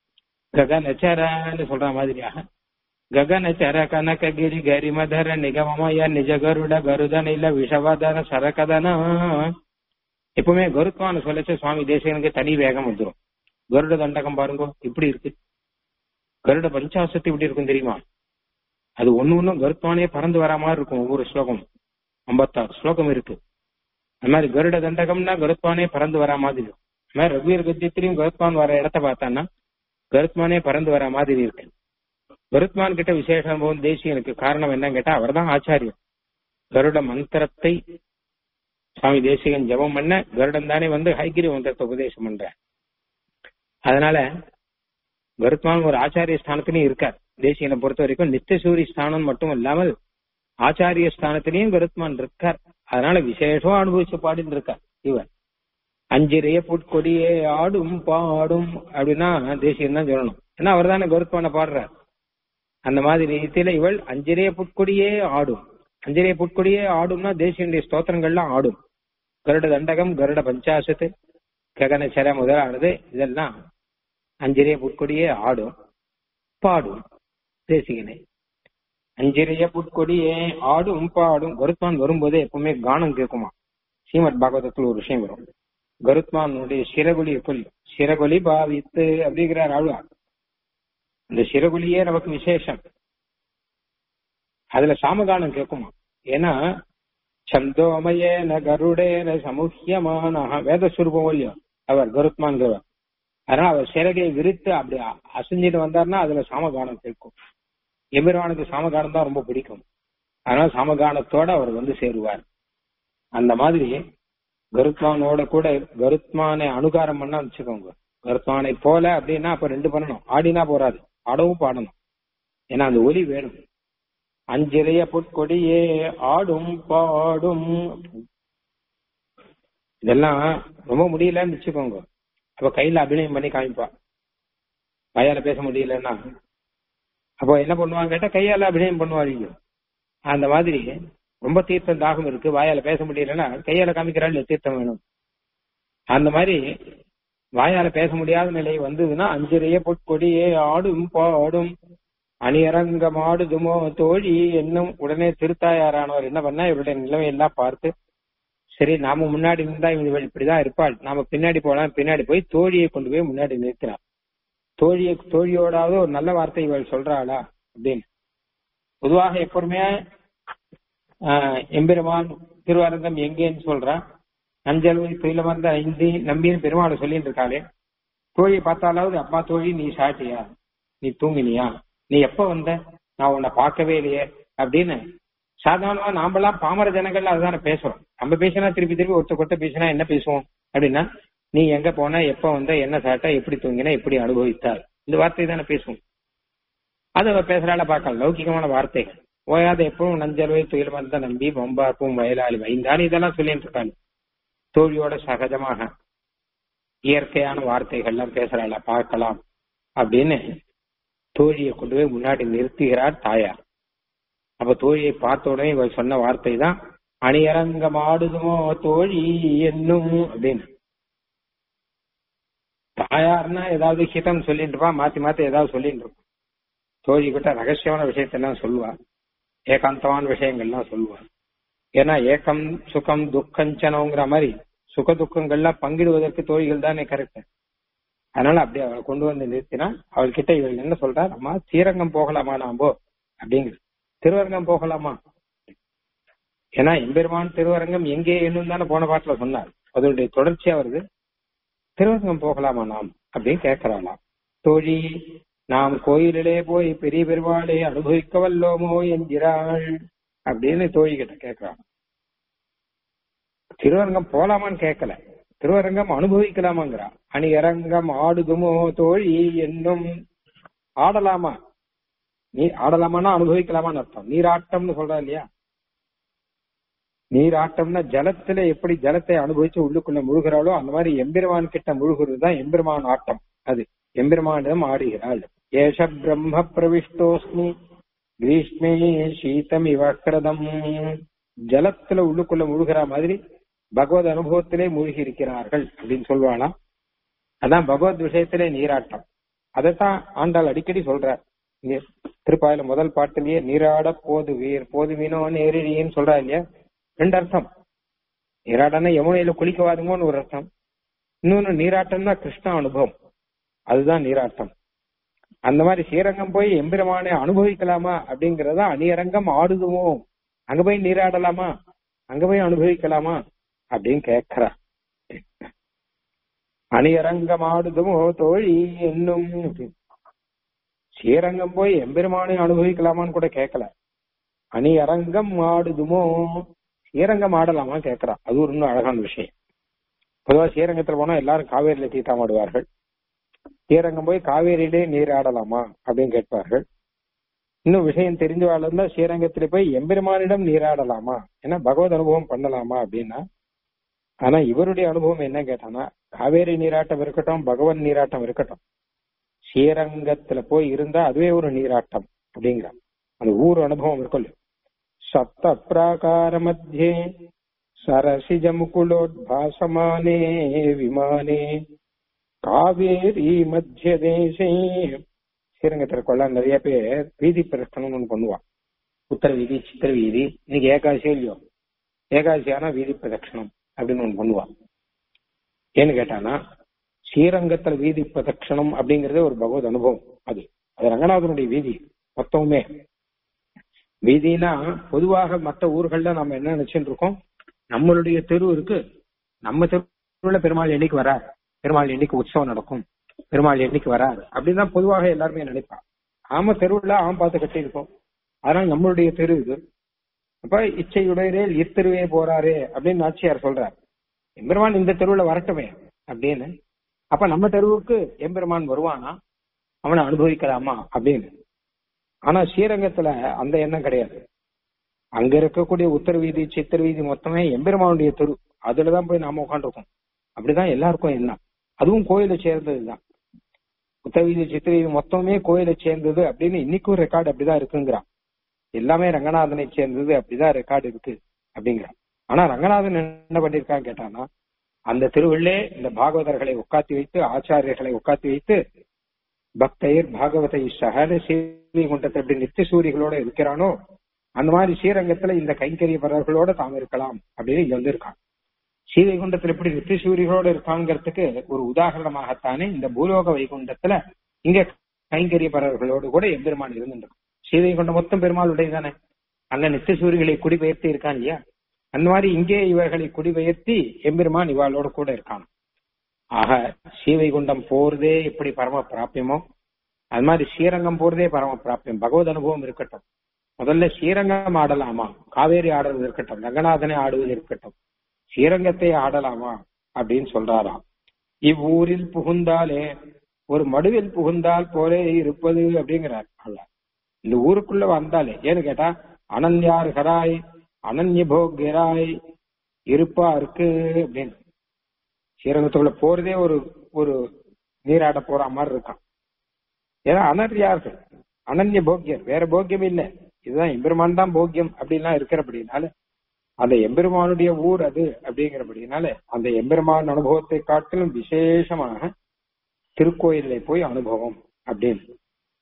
ககனச்சரன்னு சொல்ற மாதிரியாக ಗಗನಚರ ಕನಕಗಿರಿ ಗರಿಮಧರ ನಿಗಮಮಯ ನಿಜ ಗರುಡ கருதன் இல்ல விஷவதன சரகதன எப்பவுமே கருத்வான்னு சொல்லச்சு சுவாமி தேசிகனுக்கு தனி வேகம் வந்துடும் கருட தண்டகம் பாருங்க இப்படி இருக்கு கருட பஞ்சாசத்து இப்படி இருக்கும் தெரியுமா அது ஒண்ணு ஒண்ணும் கருத்வானே பறந்து வர மாதிரி இருக்கும் ஒவ்வொரு ஸ்லோகம் ஐம்பத்தாறு ஸ்லோகம் இருக்கு அது மாதிரி கருட தண்டகம்னா கருத்வானே பறந்து வர மாதிரி இருக்கும் அது மாதிரி ரகுவீர் கத்தியத்திலையும் கருத்வான் வர இடத்த பார்த்தான்னா கருத்வானே பறந்து வர மாதிரி இருக்கு கருத்மான் கிட்ட விசேஷ அனுபவம் தேசியனுக்கு காரணம் என்னன்னு கேட்டா அவர்தான் ஆச்சாரியர் கருட மந்திரத்தை சுவாமி தேசிகன் ஜெபம் பண்ண கருடன் தானே வந்து ஹைகிரி மந்திரத்தை உபதேசம் பண்ற அதனால கருத்மான் ஒரு ஆச்சாரிய ஸ்தானத்திலையும் இருக்கார் தேசியனை பொறுத்த வரைக்கும் நித்தியசூரி ஸ்தானம் மட்டும் இல்லாமல் ஆச்சாரிய ஸ்தானத்திலையும் கருத்மான் இருக்கார் அதனால விசேஷம் அனுபவிச்சு பாடிட்டு இருக்கார் இவர் அஞ்சிரைய புட்கொடியே ஆடும் பாடும் அப்படின்னா தேசியம் தான் சொல்லணும் ஏன்னா அவர் தானே கருத்மான பாடுறார் அந்த மாதிரி ரீதியில இவள் அஞ்சிரைய புட்கொடியே ஆடும் அஞ்சிரைய புட்கொடியே ஆடும்னா தேசியனுடைய ஸ்தோத்திரங்கள்லாம் ஆடும் கருட தண்டகம் கருட பஞ்சாசத்து ககனச்சர முதலானது இதெல்லாம் அஞ்சிரைய புட்கொடியே ஆடும் பாடும் தேசிகனை அஞ்சிரைய புட்கொடியே ஆடும் பாடும் கருத்மான் வரும்போதே எப்பவுமே கானம் கேட்குமா ஸ்ரீமத் பாகவதத்தில் ஒரு விஷயம் வரும் கருத்மானுடைய சிறகுலி கொல்லி சிறகுலி பாவித்து அப்படிங்கிறார் ஆழ்வார் இந்த சிறகுலியே நமக்கு விசேஷம் அதுல சாமகானம் கேட்குமா ஏன்னா சந்தோமயேன கருடேன சமுஹியமான வேத சுரூபம் இல்லையோ அவர் கருத்மான்கிறவர் அதனால அவர் சிறகை விரித்து அப்படி அசைஞ்சிட்டு வந்தார்னா அதுல சாமகானம் கேட்கும் எமிரானுக்கு சாமகானம் தான் ரொம்ப பிடிக்கும் அதனால சாமகானத்தோட அவர் வந்து சேருவார் அந்த மாதிரி கருத்மானோட கூட கருத்மானை அனுகாரம் பண்ணா வச்சுக்கோங்க கருத்மானை போல அப்படின்னா அப்ப ரெண்டு பண்ணணும் ஆடினா போறாது ஆடவும் பாடணும் ஏன்னா அந்த ஒலி வேணும் அஞ்சிறைய பொற்கொடியே ஆடும் பாடும் இதெல்லாம் ரொம்ப முடியலன்னு வச்சுக்கோங்க அப்ப கையில அபிநயம் பண்ணி காமிப்பா வாயால பேச முடியலன்னா அப்போ என்ன பண்ணுவாங்க கேட்டா கையால அபிநயம் பண்ணுவாங்க அந்த மாதிரி ரொம்ப தீர்த்தம் தாகம் இருக்கு வாயால பேச முடியலன்னா கையால காமிக்கிறாள் தீர்த்தம் வேணும் அந்த மாதிரி வாயால பேச முடியாத நிலை வந்ததுன்னா அஞ்சிறைய பொற்கொடியே ஆடும் பாடும் அணியரங்கம் ஆடுதுமோ தோழி என்னும் உடனே திருத்தாயாரானவர் என்ன பண்ணா இவருடைய நிலைமை எல்லாம் பார்த்து சரி நாம முன்னாடி இருந்தா இவள் இப்படிதான் இருப்பாள் நாம பின்னாடி போலாம் பின்னாடி போய் தோழியை கொண்டு போய் முன்னாடி நிறுத்தினார் தோழியை தோழியோடாவது ஒரு நல்ல வார்த்தை இவள் சொல்றாளா அப்படின்னு பொதுவாக எப்பவுமே எம்பெருமான் திருவரங்கம் எங்கேன்னு சொல்றா அஞ்சல் துயில வந்த ஐந்து நம்பின்னு பெருமாளை சொல்லிட்டு இருக்காளே தோழியை பார்த்தாலாவது அப்பா தோழி நீ சாட்டியா நீ தூங்கினியா நீ எப்ப வந்த நான் உன்னை பார்க்கவே இல்லையே அப்படின்னு சாதாரணமா நாமெல்லாம் பாமர ஜனங்கள் அதுதானே பேசுறோம் நம்ம பேசினா திருப்பி திருப்பி ஒருத்த கொட்ட பேசினா என்ன பேசுவோம் அப்படின்னா நீ எங்க போன எப்ப வந்த என்ன சாட்டா எப்படி தூங்கின எப்படி அனுபவித்தார் இந்த வார்த்தை தானே பேசுவோம் அது அவ பேசுறால பார்க்கலாம் லௌகிகமான வார்த்தைகள் ஓயாத எப்பவும் நஞ்சல்வை துயில் வந்த நம்பி பம்பாக்கும் வயலாளி வைந்தான் இதெல்லாம் சொல்லிட்டு இருக்காங்க தோழியோட சகஜமாக இயற்கையான வார்த்தைகள்லாம் பேசுறாள பார்க்கலாம் அப்படின்னு தோழியை கொண்டு போய் முன்னாடி நிறுத்துகிறார் தாயார் அப்ப தோழியை பார்த்த உடனே இவர் சொன்ன வார்த்தை தான் அணியரங்கம் ஆடுதுமோ தோழி என்னும் அப்படின்னு தாயார்னா ஏதாவது ஹிதம் சொல்லிட்டு இருப்பா மாத்தி மாத்தி ஏதாவது சொல்லிட்டு இருப்பான் தோழி கிட்ட ரகசியமான விஷயத்தெல்லாம் சொல்லுவா ஏகாந்தமான விஷயங்கள்லாம் சொல்லுவா ஏன்னா ஏக்கம் சுகம் துக்கஞ்சனங்கிற மாதிரி சுக துக்கங்கள்லாம் பங்கிடுவதற்கு தோழிகள் தானே கரெக்ட் அதனால அப்படி அவளை கொண்டு வந்து நிறுத்தினா அவள் கிட்ட இவள் என்ன சொல்றா அம்மா ஸ்ரீரங்கம் போகலாமா நாம்போ அப்படிங்குது திருவரங்கம் போகலாமா ஏன்னா எம்பெருமான் திருவரங்கம் எங்கே என்னும் தானே போன பாட்டுல சொன்னார் அதனுடைய தொடர்ச்சியா வருது திருவரங்கம் போகலாமா நாம் அப்படின்னு கேட்கிறாளாம் தோழி நாம் கோயிலிலே போய் பெரிய பெருமாளை அனுபவிக்க வல்லோமோ என்கிறாள் அப்படின்னு தோழி கிட்ட கேட்கிறான் திருவரங்கம் போலாமான்னு கேட்கல திருவரங்கம் அனுபவிக்கலாமாங்கிறா அணியரங்கம் ஆடுதுமோ தோழி என்னும் ஆடலாமா நீ ஆடலாமான்னா அனுபவிக்கலாமான்னு அர்த்தம் நீராட்டம்னு சொல்றா இல்லையா நீராட்டம்னா ஜலத்துல எப்படி ஜலத்தை அனுபவிச்சு உள்ளுக்குள்ள முழுகிறாளோ அந்த மாதிரி எம்பெருமான் கிட்ட முழுகிறது தான் எம்பெருமான் ஆட்டம் அது எம்பெருமானிடம் ஆடுகிறாள் ஏஷ பிரம்ம பிரவிஷ்டோஸ்மி கிரீஷ்மே சீதம் இவக்கிரதம் ஜலத்துல உள்ளுக்குள்ள முழுகிற மாதிரி பகவத் அனுபவத்திலே மூழ்கி இருக்கிறார்கள் அப்படின்னு சொல்லுவாளாம் அதான் பகவத் விஷயத்திலே நீராட்டம் அதைத்தான் ஆண்டாள் அடிக்கடி சொல்றார் இங்க திருப்பாயில முதல் பாட்டிலேயே நீராட போது வீர் போது மீனோ நேரிழின்னு சொல்றா இல்லையா ரெண்டு அர்த்தம் நீராடனா யமுனையில குளிக்கவாதுங்கன்னு ஒரு அர்த்தம் இன்னொன்னு நீராட்டம்னா கிருஷ்ண அனுபவம் அதுதான் நீராட்டம் அந்த மாதிரி ஸ்ரீரங்கம் போய் எம்பெருமானை அனுபவிக்கலாமா அப்படிங்கறதா அணியரங்கம் ஆடுதுமோ அங்க போய் நீராடலாமா அங்க போய் அனுபவிக்கலாமா அப்படின்னு கேக்குறா அணியரங்கம் ஆடுதுமோ தோழி என்னும் ஸ்ரீரங்கம் போய் எம்பெருமானை அனுபவிக்கலாமான்னு கூட கேட்கல அணி அரங்கம் ஆடுதுமோ ஸ்ரீரங்கம் ஆடலாமா கேட்கறா அது ஒரு இன்னும் அழகான விஷயம் பொதுவா ஸ்ரீரங்கத்துல போனா எல்லாரும் காவேரியில தீர்த்தாமாடுவார்கள் ஸ்ரீரங்கம் போய் காவேரியிலே நீர் ஆடலாமா அப்படின்னு கேட்பார்கள் இன்னும் விஷயம் தெரிஞ்சவாள் இருந்தா ஸ்ரீரங்கத்துல போய் எம்பெருமானிடம் நீராடலாமா ஏன்னா பகவத் அனுபவம் பண்ணலாமா அப்படின்னா ஆனா இவருடைய அனுபவம் என்ன கேட்டானா காவேரி நீராட்டம் இருக்கட்டும் பகவன் நீராட்டம் இருக்கட்டும் ஸ்ரீரங்கத்துல போய் இருந்தா அதுவே ஒரு நீராட்டம் அப்படிங்கிறான் அந்த ஊர் அனுபவம் இருக்கும் சப்த பிராகார மத்தியே சரசிஜ முகுலோத்பாசமானே விமானே காவேரி மத்திய தேசே ஸ்ரீரங்கத்துல கொள்ள நிறைய பேர் வீதி பிரஸ்தனம் ஒண்ணு பண்ணுவான் உத்தர வீதி சித்திர வீதி இன்னைக்கு ஏகாதசி இல்லையோ ஏகாதசி ஆனா வீதி பிரதட்சணம் அப்படின்னு ஒண்ணு பண்ணுவான் ஏன்னு கேட்டானா ஸ்ரீரங்கத்துல வீதி பிரதட்சணம் அப்படிங்கறதே ஒரு பகவத் அனுபவம் அது அது ரங்கநாதனுடைய வீதி மொத்தமுமே வீதினா பொதுவாக மற்ற ஊர்கள்ல நம்ம என்ன நினைச்சுட்டு இருக்கோம் நம்மளுடைய தெரு இருக்கு நம்ம தெருவுல பெருமாள் என்னைக்கு வரார் பெருமாள் என்னைக்கு உற்சவம் நடக்கும் பெருமாள் என்னைக்கு வரார் அப்படின்னு தான் பொதுவாக எல்லாருமே நினைப்பான் ஆம தெருவுல ஆம் பார்த்து கட்டி இருக்கோம் அதனால நம்மளுடைய தெரு இது அப்ப இச்சையுடையரே இத்தெருவே போறாரே அப்படின்னு நாச்சியார் சொல்றார் எம்பெருமான் இந்த தெருவுல வரட்டுமே அப்படின்னு அப்ப நம்ம தெருவுக்கு எம்பெருமான் வருவானா அவனை அனுபவிக்கலாமா அப்படின்னு ஆனா ஸ்ரீரங்கத்துல அந்த எண்ணம் கிடையாது அங்க இருக்கக்கூடிய உத்தர வீதி சித்திர வீதி மொத்தமே எம்பெருமானுடைய தெரு அதுலதான் போய் நாம உட்காந்துருக்கோம் அப்படிதான் எல்லாருக்கும் எண்ணம் அதுவும் கோயிலை சேர்ந்ததுதான் உத்தர வீதி சித்திர வீதி மொத்தமே கோயிலை சேர்ந்தது அப்படின்னு இன்னைக்கும் ரெக்கார்டு அப்படிதான் இருக்குங்கிறான் எல்லாமே ரங்கநாதனை சேர்ந்தது அப்படிதான் ரெக்கார்டு இருக்கு அப்படிங்கிறான் ஆனா ரங்கநாதன் என்ன பண்ணிருக்கான்னு கேட்டானா அந்த திருவிழே இந்த பாகவதர்களை உட்காத்தி வைத்து ஆச்சாரியர்களை உட்காத்தி வைத்து பக்தயர் பாகவதை சகல சேவை குண்டத்தை எப்படி நித்திய சூரிகளோட இருக்கிறானோ அந்த மாதிரி ஸ்ரீரங்கத்துல இந்த கைங்கரியவர்களோட தாம் இருக்கலாம் அப்படின்னு இங்க வந்து இருக்கான் ஸ்ரீவைகுண்டத்துல எப்படி நித்திய சூரிகளோட இருக்காங்கிறதுக்கு ஒரு உதாரணமாகத்தானே இந்த பூலோக வைகுண்டத்துல இங்க கைங்கரியவர்களோடு கூட எம்பெருமான் இருந்துருக்கும் ஸ்ரீவைகுண்டம் மொத்தம் பெருமாளுடைய தானே அங்க நித்திய சூரிகளை குடிபெயர்த்தி இருக்கான் இல்லையா அந்த மாதிரி இங்கே இவர்களை குடிபெயர்த்தி எம்பெருமான் இவாளோட கூட இருக்கான் ஆக ஸ்ரீவைகுண்டம் போறதே எப்படி பரம பிராபியமோ அது மாதிரி ஸ்ரீரங்கம் போறதே பரம பிராபியம் பகவத் அனுபவம் இருக்கட்டும் முதல்ல ஸ்ரீரங்கம் ஆடலாமா காவேரி ஆடுறது இருக்கட்டும் ரங்கநாதனை ஆடுவது இருக்கட்டும் ஸ்ரீரங்கத்தை ஆடலாமா அப்படின்னு சொல்றாராம் இவ்வூரில் புகுந்தாலே ஒரு மடுவில் புகுந்தால் போலே இருப்பது அப்படிங்கிறார் அல்ல இந்த ஊருக்குள்ள வந்தாலே ஏன்னு கேட்டா அனன்யார் ஹராய் அனன்ய போக்யராய் இருப்பா இருக்கு அப்படின்னு ஸ்ரீரங்கத்துக்குள்ள போறதே ஒரு ஒரு நீராட போற மாதிரி இருக்கான் ஏன்னா அனர்யார்கள் அனன்ய போக்கியர் வேற போக்கியம் இல்ல இதுதான் எம்பெருமான் தான் போக்கியம் அப்படின்லாம் இருக்கிறபடினால அந்த எம்பெருமானுடைய ஊர் அது அப்படிங்கிறபடினால அந்த எம்பெருமான் அனுபவத்தை காட்டிலும் விசேஷமாக திருக்கோயிலை போய் அனுபவம் அப்படின்னு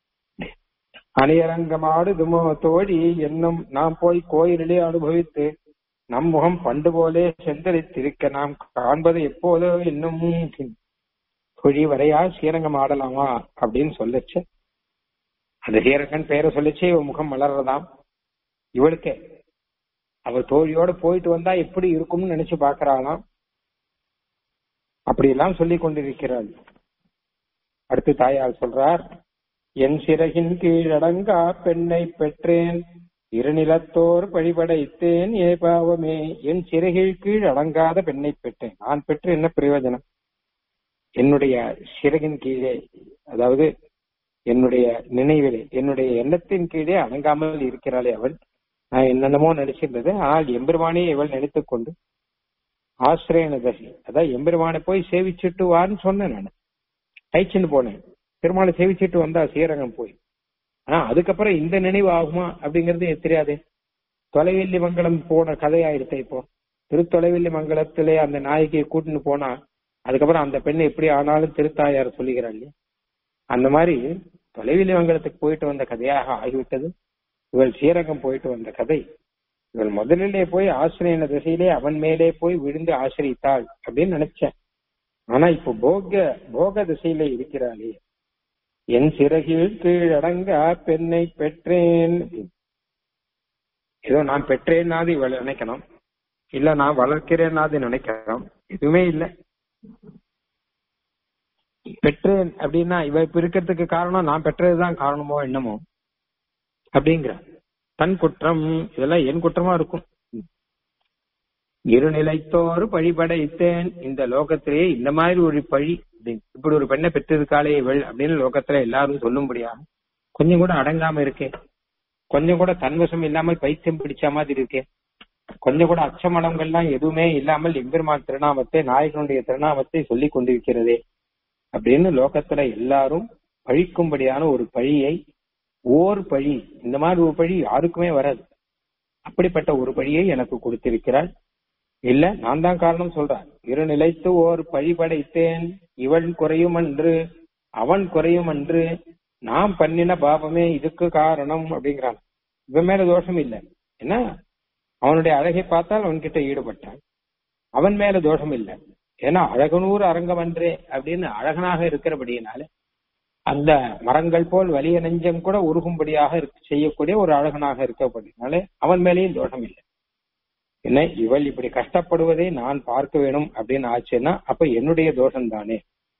அணியரங்கமாடு துமோ தோழி என்னும் நாம் போய் கோயிலிலே அனுபவித்து நம் முகம் பண்டு போலே செந்தரித்திருக்க நாம் காண்பது எப்போதோ இன்னும் குழி வரையா ஸ்ரீரங்கம் ஆடலாமா அப்படின்னு சொல்லுச்சு அந்த ஸ்ரீரங்கன் பேரை சொல்லிச்சு இவ முகம் மலர்றதாம் இவளுக்கே அவ தோழியோட போயிட்டு வந்தா எப்படி இருக்கும்னு நினைச்சு பாக்குறாளாம் அப்படியெல்லாம் சொல்லி கொண்டிருக்கிறாள் அடுத்து தாயார் சொல்றார் என் சிறகின் கீழடங்கா பெண்ணை பெற்றேன் இருநிலத்தோர் வழிபடைத்தேன் ஏ பாவமே என் சிறகில் கீழ் அடங்காத பெண்ணை பெற்றேன் நான் பெற்று என்ன பிரயோஜனம் என்னுடைய சிறகின் கீழே அதாவது என்னுடைய நினைவிலே என்னுடைய எண்ணத்தின் கீழே அடங்காமல் இருக்கிறாளே அவள் நான் என்னென்னமோ நினைச்சிருந்தது ஆனால் எம்பெருமானே இவள் நினைத்துக் கொண்டு ஆசிரியன தசி அதான் எம்பெருமானை போய் சேவிச்சுட்டு வான்னு சொன்னேன் நான் கைச்சுன்னு போனேன் பெருமாளை சேவிச்சுட்டு வந்தா ஸ்ரீரங்கம் போய் ஆனா அதுக்கப்புறம் இந்த நினைவு ஆகுமா அப்படிங்கறது எனக்கு தெரியாதே தொலைவெல்லி மங்கலம் போன கதையாயிருத்த இப்போ திருத்தொலைவெல்லி மங்கலத்திலே அந்த நாயகியை கூட்டின்னு போனா அதுக்கப்புறம் அந்த பெண்ணை எப்படி ஆனாலும் திருத்தாயார் சொல்லுகிறாள் இல்லையா அந்த மாதிரி தொலைவெல்லி மங்கலத்துக்கு போயிட்டு வந்த கதையாக ஆகிவிட்டது இவள் ஸ்ரீரங்கம் போயிட்டு வந்த கதை இவள் முதலிலே போய் ஆசிரியன திசையிலே அவன் மேலே போய் விழுந்து ஆசிரித்தாள் அப்படின்னு நினைச்சேன் ஆனா இப்போ போக போக திசையில இருக்கிறாளே என் சிறகில் கீழடங்க பெண்ணை பெற்றேன் ஏதோ நான் பெற்றேன்னாது இவள் நினைக்கணும் இல்ல நான் வளர்க்கிறேன்னாது நினைக்கிறோம் எதுவுமே இல்லை பெற்றேன் அப்படின்னா இவ இப்ப இருக்கிறதுக்கு காரணம் நான் பெற்றதுதான் காரணமோ என்னமோ அப்படிங்கிற தன் குற்றம் இதெல்லாம் என் குற்றமா இருக்கும் இருநிலைத்தோறு பழிபடைத்தேன் இந்த லோகத்திலேயே இந்த மாதிரி ஒரு பழி அப்படின்னு. இப்படி ஒரு பெண்ணை பெற்றிருக்காளே இவள் அப்படின்னு லோகத்துல எல்லாரும் சொல்லும்படியா கொஞ்சம் கூட அடங்காம இருக்கே கொஞ்சம் கூட தன்வசம் இல்லாமல் பைத்தியம் பிடிச்ச மாதிரி இருக்கே கொஞ்சம் கூட அச்சமடங்கள்லாம் எதுவுமே இல்லாமல் எம்பெருமான் திருநாமத்தை நாயகனுடைய திருநாமத்தை சொல்லிக் கொண்டிருக்கிறதே அப்படின்னு லோகத்துல எல்லாரும் பழிக்கும்படியான ஒரு பழியை ஓர் பழி இந்த மாதிரி ஒரு பழி யாருக்குமே வராது அப்படிப்பட்ட ஒரு பழியை எனக்கு கொடுத்திருக்கிறாள் இல்ல நான் தான் காரணம் சொல்றேன் இரு நிலைத்து ஓர் பழி படைத்தேன் இவன் குறையும் அன்று அவன் குறையும் அன்று நாம் பண்ணின பாவமே இதுக்கு காரணம் அப்படிங்கிறான் இவன் மேல தோஷம் இல்ல என்ன அவனுடைய அழகை பார்த்தால் அவன்கிட்ட ஈடுபட்டான் அவன் மேல தோஷம் இல்ல ஏன்னா அழகனூர் அரங்கம் அன்றே அப்படின்னு அழகனாக இருக்கிறபடியினால அந்த மரங்கள் போல் வலிய நெஞ்சம் கூட உருகும்படியாக இருக்க- செய்யக்கூடிய ஒரு அழகனாக இருக்கப்படுறதுனால அவன் மேலேயும் தோஷம் இல்லை என்ன இவள் இப்படி கஷ்டப்படுவதை நான் பார்க்க வேணும் அப்படின்னு ஆச்சுன்னா அப்ப என்னுடைய தோஷம் தானே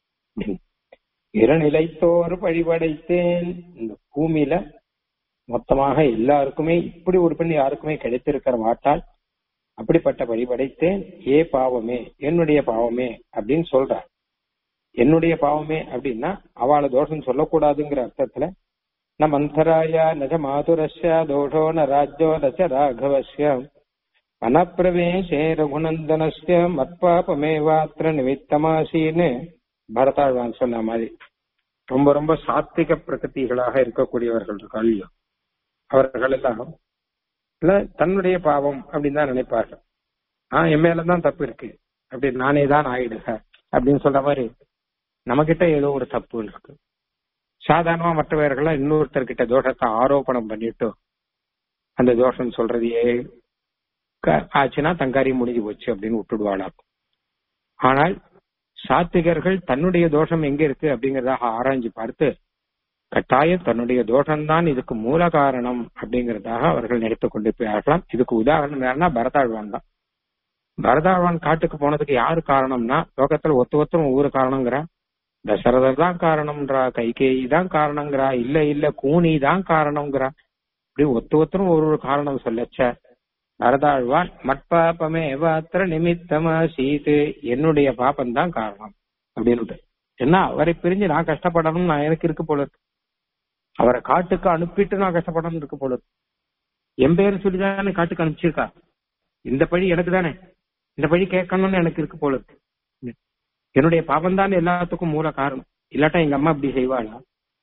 இரநிலைத்தோர் பழிபடைத்தேன் இந்த பூமியில மொத்தமாக எல்லாருக்குமே இப்படி ஒரு பெண் யாருக்குமே கிடைத்திருக்கிற மாட்டாள் அப்படிப்பட்ட வழிபடைத்தேன் ஏ பாவமே என்னுடைய பாவமே அப்படின்னு சொல்றார் என்னுடைய பாவமே அப்படின்னா அவளை தோஷம் சொல்லக்கூடாதுங்கிற அர்த்தத்துல ந மந்தராய நஜ மாதுரஸ்ய தோஷோ ந ராஜ்யோ நச்ச ராகவஸ்ய அனப்பிரவேசே ரகுநந்தனஸ்ய மத்பாபமேவாத்திர நிமித்தமாசின்னு பரதாழ்வான் சொன்ன மாதிரி ரொம்ப ரொம்ப சாத்விக பிரகதிகளாக இருக்கக்கூடியவர்கள் இருக்கா இல்லையோ அவர்கள் எல்லாம் இல்ல தன்னுடைய பாவம் அப்படின்னு தான் நினைப்பார்கள் ஆஹ் என் மேலதான் தப்பு இருக்கு அப்படி நானே தான் ஆயிடுக அப்படின்னு சொல்ற மாதிரி நம்ம கிட்ட ஏதோ ஒரு தப்புன்னு இருக்கு சாதாரணமா மற்றவர்கள்லாம் இன்னொருத்தர்கிட்ட தோஷத்தை ஆரோபணம் பண்ணிட்டு அந்த தோஷம் சொல்றதையே க- ஆச்சுன்னா தங்காரி முடிஞ்சு போச்சு அப்படின்னு விட்டுடுவாளாம் ஆனால் சாத்விகர்கள் தன்னுடைய தோஷம் எங்க இருக்கு அப்படிங்கறதாக ஆராய்ஞ்சு பார்த்து கட்டாயம் தன்னுடைய தோஷம்தான் இதுக்கு மூல காரணம் அப்படிங்கறதாக அவர்கள் நினைத்து கொண்டு போயாகலாம் இதுக்கு உதாரணம் யாருன்னா பரதாழ்வான் தான் பரதாழ்வான் காட்டுக்கு போனதுக்கு யாரு காரணம்னா லோகத்துல ஒத்து ஒருத்தரும் ஒவ்வொரு காரணங்கிறா தசரதர் தான் காரணம்ன்றா கைகேயி தான் காரணங்கிறா இல்ல இல்ல கூனி தான் காரணம்ங்கிறா இப்படி ஒத்து ஒருத்தரும் ஒரு ஒரு காரணம் சொல்லச்ச பரதாழ்வான் மட்பாப்பமே எவாத்திர நிமித்தமா சீது என்னுடைய பாப்பம் தான் காரணம் அப்படின்னு என்ன அவரை பிரிஞ்சு நான் கஷ்டப்படணும் நான் எனக்கு இருக்கு போல இருக்கு அவரை காட்டுக்கு அனுப்பிட்டு நான் கஷ்டப்படணும் இருக்கு போல இருக்கு என் பேர் சொல்லிதானே காட்டுக்கு அனுப்பிச்சிருக்கா இந்த பழி எனக்கு தானே இந்த பழி கேட்கணும்னு எனக்கு இருக்கு போல இருக்கு என்னுடைய பாபம் தான் எல்லாத்துக்கும் மூல காரணம் இல்லாட்டா எங்க அம்மா இப்படி செய்வாளா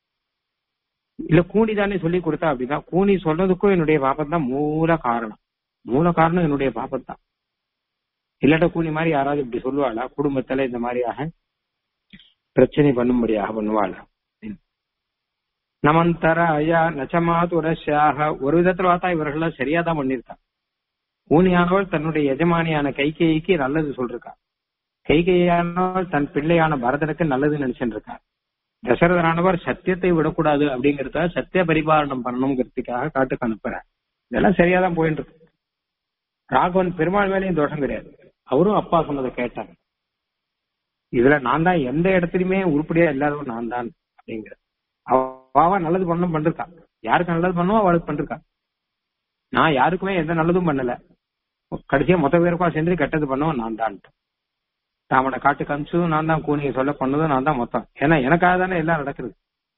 இல்ல கூனி தானே சொல்லி கொடுத்தா அப்படிதான் கூனி சொல்றதுக்கும் என்னுடைய பாபம் தான் மூல காரணம் மூல காரணம் என்னுடைய பாபம் தான் இல்லாட்ட கூனி மாதிரி யாராவது இப்படி சொல்லுவாளா குடும்பத்துல இந்த மாதிரியாக பிரச்சனை பண்ணும்படியாக பண்ணுவாளா நமந்தராய நச்சமாதுரஷாக ஒரு விதத்துல பார்த்தா இவர்கள் சரியா தான் பண்ணிருக்கா ஊனியானவள் தன்னுடைய எஜமானியான கைகேயிக்கு நல்லது சொல்லிருக்கா கைகேயானவள் தன் பிள்ளையான பரதனுக்கு நல்லது நினைச்சுட்டு இருக்கா தசரதனானவர் சத்தியத்தை விடக்கூடாது அப்படிங்கறத சத்திய பரிபாலனம் பண்ணணுங்கிறதுக்காக காட்டுக்கு அனுப்புறார் இதெல்லாம் சரியா தான் போயிட்டு இருக்கு ராகவன் பெருமாள் மேலேயும் தோஷம் கிடையாது அவரும் அப்பா சொன்னதை கேட்டாங்க இதுல நான் தான் எந்த இடத்துலயுமே உருப்படியா இல்லாதவன் நான் தான் அப்படிங்கிற அவ நல்லது பண்ணணும் பண்ணிருக்கா யாருக்கு நல்லது பண்ணுவோ அவளுக்கு பண்ணிருக்கா நான் யாருக்குமே எந்த நல்லதும் பண்ணல கடைசியா மொத்த பேருக்கும் சேர்ந்து கெட்டது பண்ணவும் நான் தான் தாமனை காட்டுக்கு அனுப்பிச்சதும் நான் தான் கூனியை சொல்ல பண்ணதும் நான் தான் மொத்தம் ஏன்னா எனக்காக தானே எல்லாம் நடக்குது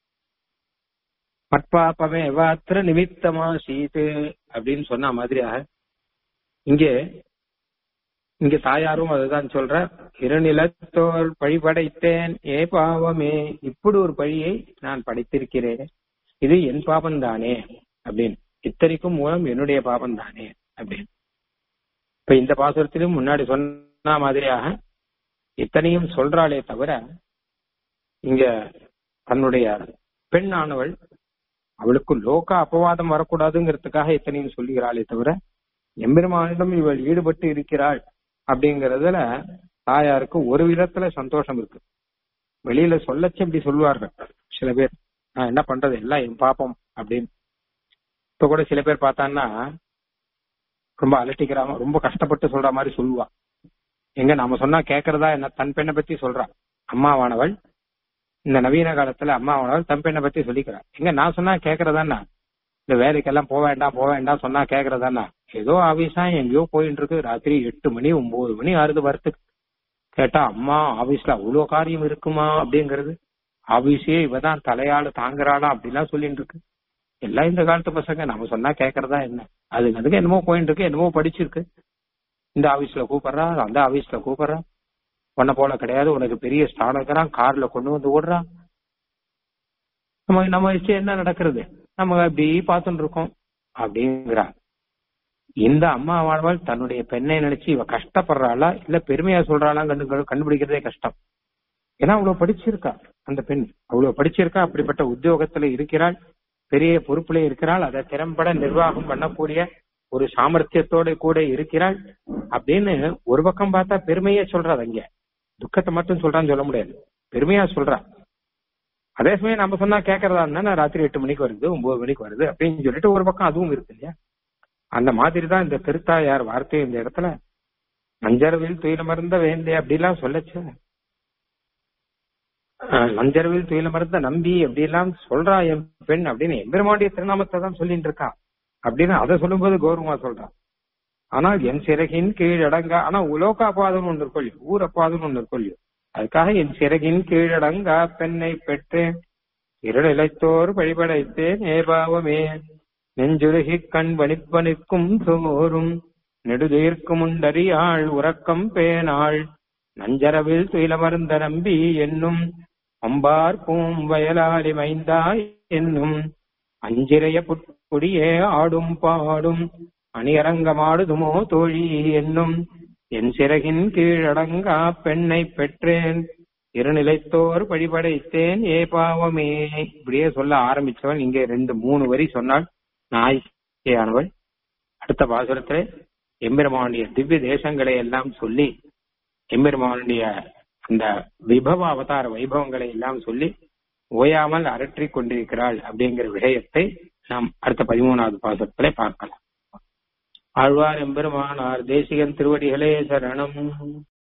மட்பாப்பமே எவாத்திர நிமித்தமா சீது அப்படின்னு சொன்ன மாதிரியாக இங்கே இங்க தாயாரும் அதுதான் சொல்ற இருநிலத்தோர் பழி படைத்தேன் ஏ பாவமே இப்படி ஒரு பழியை நான் படைத்திருக்கிறேன் இது என் பாபம் தானே அப்படின்னு இத்தனைக்கும் மூலம் என்னுடைய பாபம் தானே அப்படின்னு இப்ப இந்த பாசுரத்திலும் முன்னாடி சொன்ன மாதிரியாக இத்தனையும் சொல்றாளே தவிர இங்க தன்னுடைய பெண் ஆனவள் அவளுக்கு லோக அபவாதம் வரக்கூடாதுங்கிறதுக்காக இத்தனையும் சொல்லுகிறாளே தவிர எம்பெருமானிடம் இவள் ஈடுபட்டு இருக்கிறாள் அப்படிங்கறதுல தாயாருக்கு ஒரு விதத்துல சந்தோஷம் இருக்கு வெளியில சொல்லச்சு இப்படி சொல்லுவார்கள் சில பேர் நான் என்ன பண்றது எல்லாம் என் பாப்போம் அப்படின்னு இப்ப கூட சில பேர் பார்த்தான்னா ரொம்ப அலட்டிக்கிறாம ரொம்ப கஷ்டப்பட்டு சொல்ற மாதிரி சொல்லுவா எங்க நாம சொன்னா கேக்குறதா என்ன தன் பெண்ணை பத்தி சொல்றா அம்மாவானவள் இந்த நவீன காலத்துல அம்மா அவனால் தன் பெண்ணை பத்தி சொல்லிக்கிறார் எங்க நான் சொன்னா கேக்குறதானா இந்த வேலைக்கெல்லாம் போக வேண்டாம் போக வேண்டாம் சொன்னா கேக்குறதானா ஏதோ ஆபீஸா எங்கேயோ போயிட்டு இருக்கு ராத்திரி எட்டு மணி ஒன்பது மணி ஆறுது வரத்துக்கு கேட்டா அம்மா ஆபீஸ்ல அவ்வளவு காரியம் இருக்குமா அப்படிங்கறது ஆபீஸே இவதான் தலையாளு தாங்குறாளா அப்படிலாம் சொல்லிட்டு இருக்கு எல்லாம் இந்த காலத்து பசங்க நம்ம சொன்னா கேக்குறதா என்ன அதுக்கு அதுக்கு என்னமோ போயிட்டு இருக்கு என்னமோ படிச்சிருக்கு இந்த ஆபீஸ்ல கூப்பிடுறா அந்த ஆபீஸ்ல கூப்பிடுறா உன்ன போல கிடையாது உனக்கு பெரிய ஸ்தானம் இருக்கிறான் கார்ல கொண்டு வந்து விடுறான் நம்ம நம்ம வச்சு என்ன நடக்கிறது நம்ம அப்படி பார்த்துட்டு இருக்கோம் அப்படிங்கிறா இந்த அம்மா வாழ்வாள் தன்னுடைய பெண்ணை நினைச்சு இவ கஷ்டப்படுறாளா இல்ல பெருமையா சொல்றாளா கண்டு கண்டுபிடிக்கிறதே கஷ்டம் ஏன்னா அவ்வளவு படிச்சிருக்கா அந்த பெண் அவ்வளவு படிச்சிருக்கா அப்படிப்பட்ட உத்தியோகத்துல இருக்கிறாள் பெரிய பொறுப்புல இருக்கிறாள் அதை திறம்பட நிர்வாகம் பண்ணக்கூடிய ஒரு சாமர்த்தியத்தோட கூட இருக்கிறாள் அப்படின்னு ஒரு பக்கம் பார்த்தா பெருமையே சொல்றாது அங்க துக்கத்தை மட்டும் சொல்றான்னு சொல்ல முடியாது பெருமையா சொல்றா அதே சமயம் நம்ம சொன்னா கேட்கறதா இருந்தா ராத்திரி எட்டு மணிக்கு வருது ஒன்பது மணிக்கு வருது அப்படின்னு சொல்லிட்டு ஒரு பக்கம் அதுவும் இருக்கு இல்லையா அந்த மாதிரி தான் இந்த திருத்தாயார் வார்த்தை இந்த இடத்துல நஞ்சரவில் துயிலமர்ந்த வேந்தே அப்படிலாம் சொல்லச்சு நஞ்சரவில் துயிலமர்ந்த நம்பி அப்படி எல்லாம் சொல்றா என் பெண் அப்படின்னு எம்பெருமாண்டிய திருநாமத்தை தான் சொல்லிட்டு இருக்கா அப்படின்னு அதை சொல்லும்போது கௌரவமா சொல்றான் ஆனால் என் சிறகின் கீழ் அடங்கா ஆனா உலோக அப்பாதம் ஒன்று இருக்கொள்ளி ஊர் அப்பாதம் ஒன்று இருக்கொள்ளி அதுக்காக என் சிறகின் கீழடங்கா பெண்ணை பெற்றேன் இருநிலைத்தோர் வழிபடைத்தேன் ஏபாவமே நெஞ்சுருகி கண் வனிப்பனிக்கும் சோறும் நெடுதீர்க்கும் உண்டறியாள் உறக்கம் பேனாள் நஞ்சரவில் துயிலமர்ந்த நம்பி என்னும் அம்பார் பூம் வயலாளி மைந்தா என்னும் அஞ்சிரைய புட்குடியே ஆடும் பாடும் அணியரங்கமாடுதுமோ தோழி என்னும் என் சிறகின் கீழடங்கா பெண்ணை பெற்றேன் இருநிலைத்தோர் வழிபடைத்தேன் ஏ பாவமே இப்படியே சொல்ல ஆரம்பிச்சவன் இங்கே ரெண்டு மூணு வரி சொன்னாள் நாய்க்கையானவள் அடுத்த பாசுரத்திலே எம்பெருமானுடைய திவ்ய தேசங்களை எல்லாம் சொல்லி எம்பெருமானுடைய அந்த விபவ அவதார வைபவங்களை எல்லாம் சொல்லி ஓயாமல் அரற்றிக் கொண்டிருக்கிறாள் அப்படிங்கிற விஷயத்தை நாம் அடுத்த பதிமூணாவது பாசத்திலே பார்க்கலாம் ஆழ்வார் எம்பெருமானார் தேசிகன் திருவடிகளே சரணம்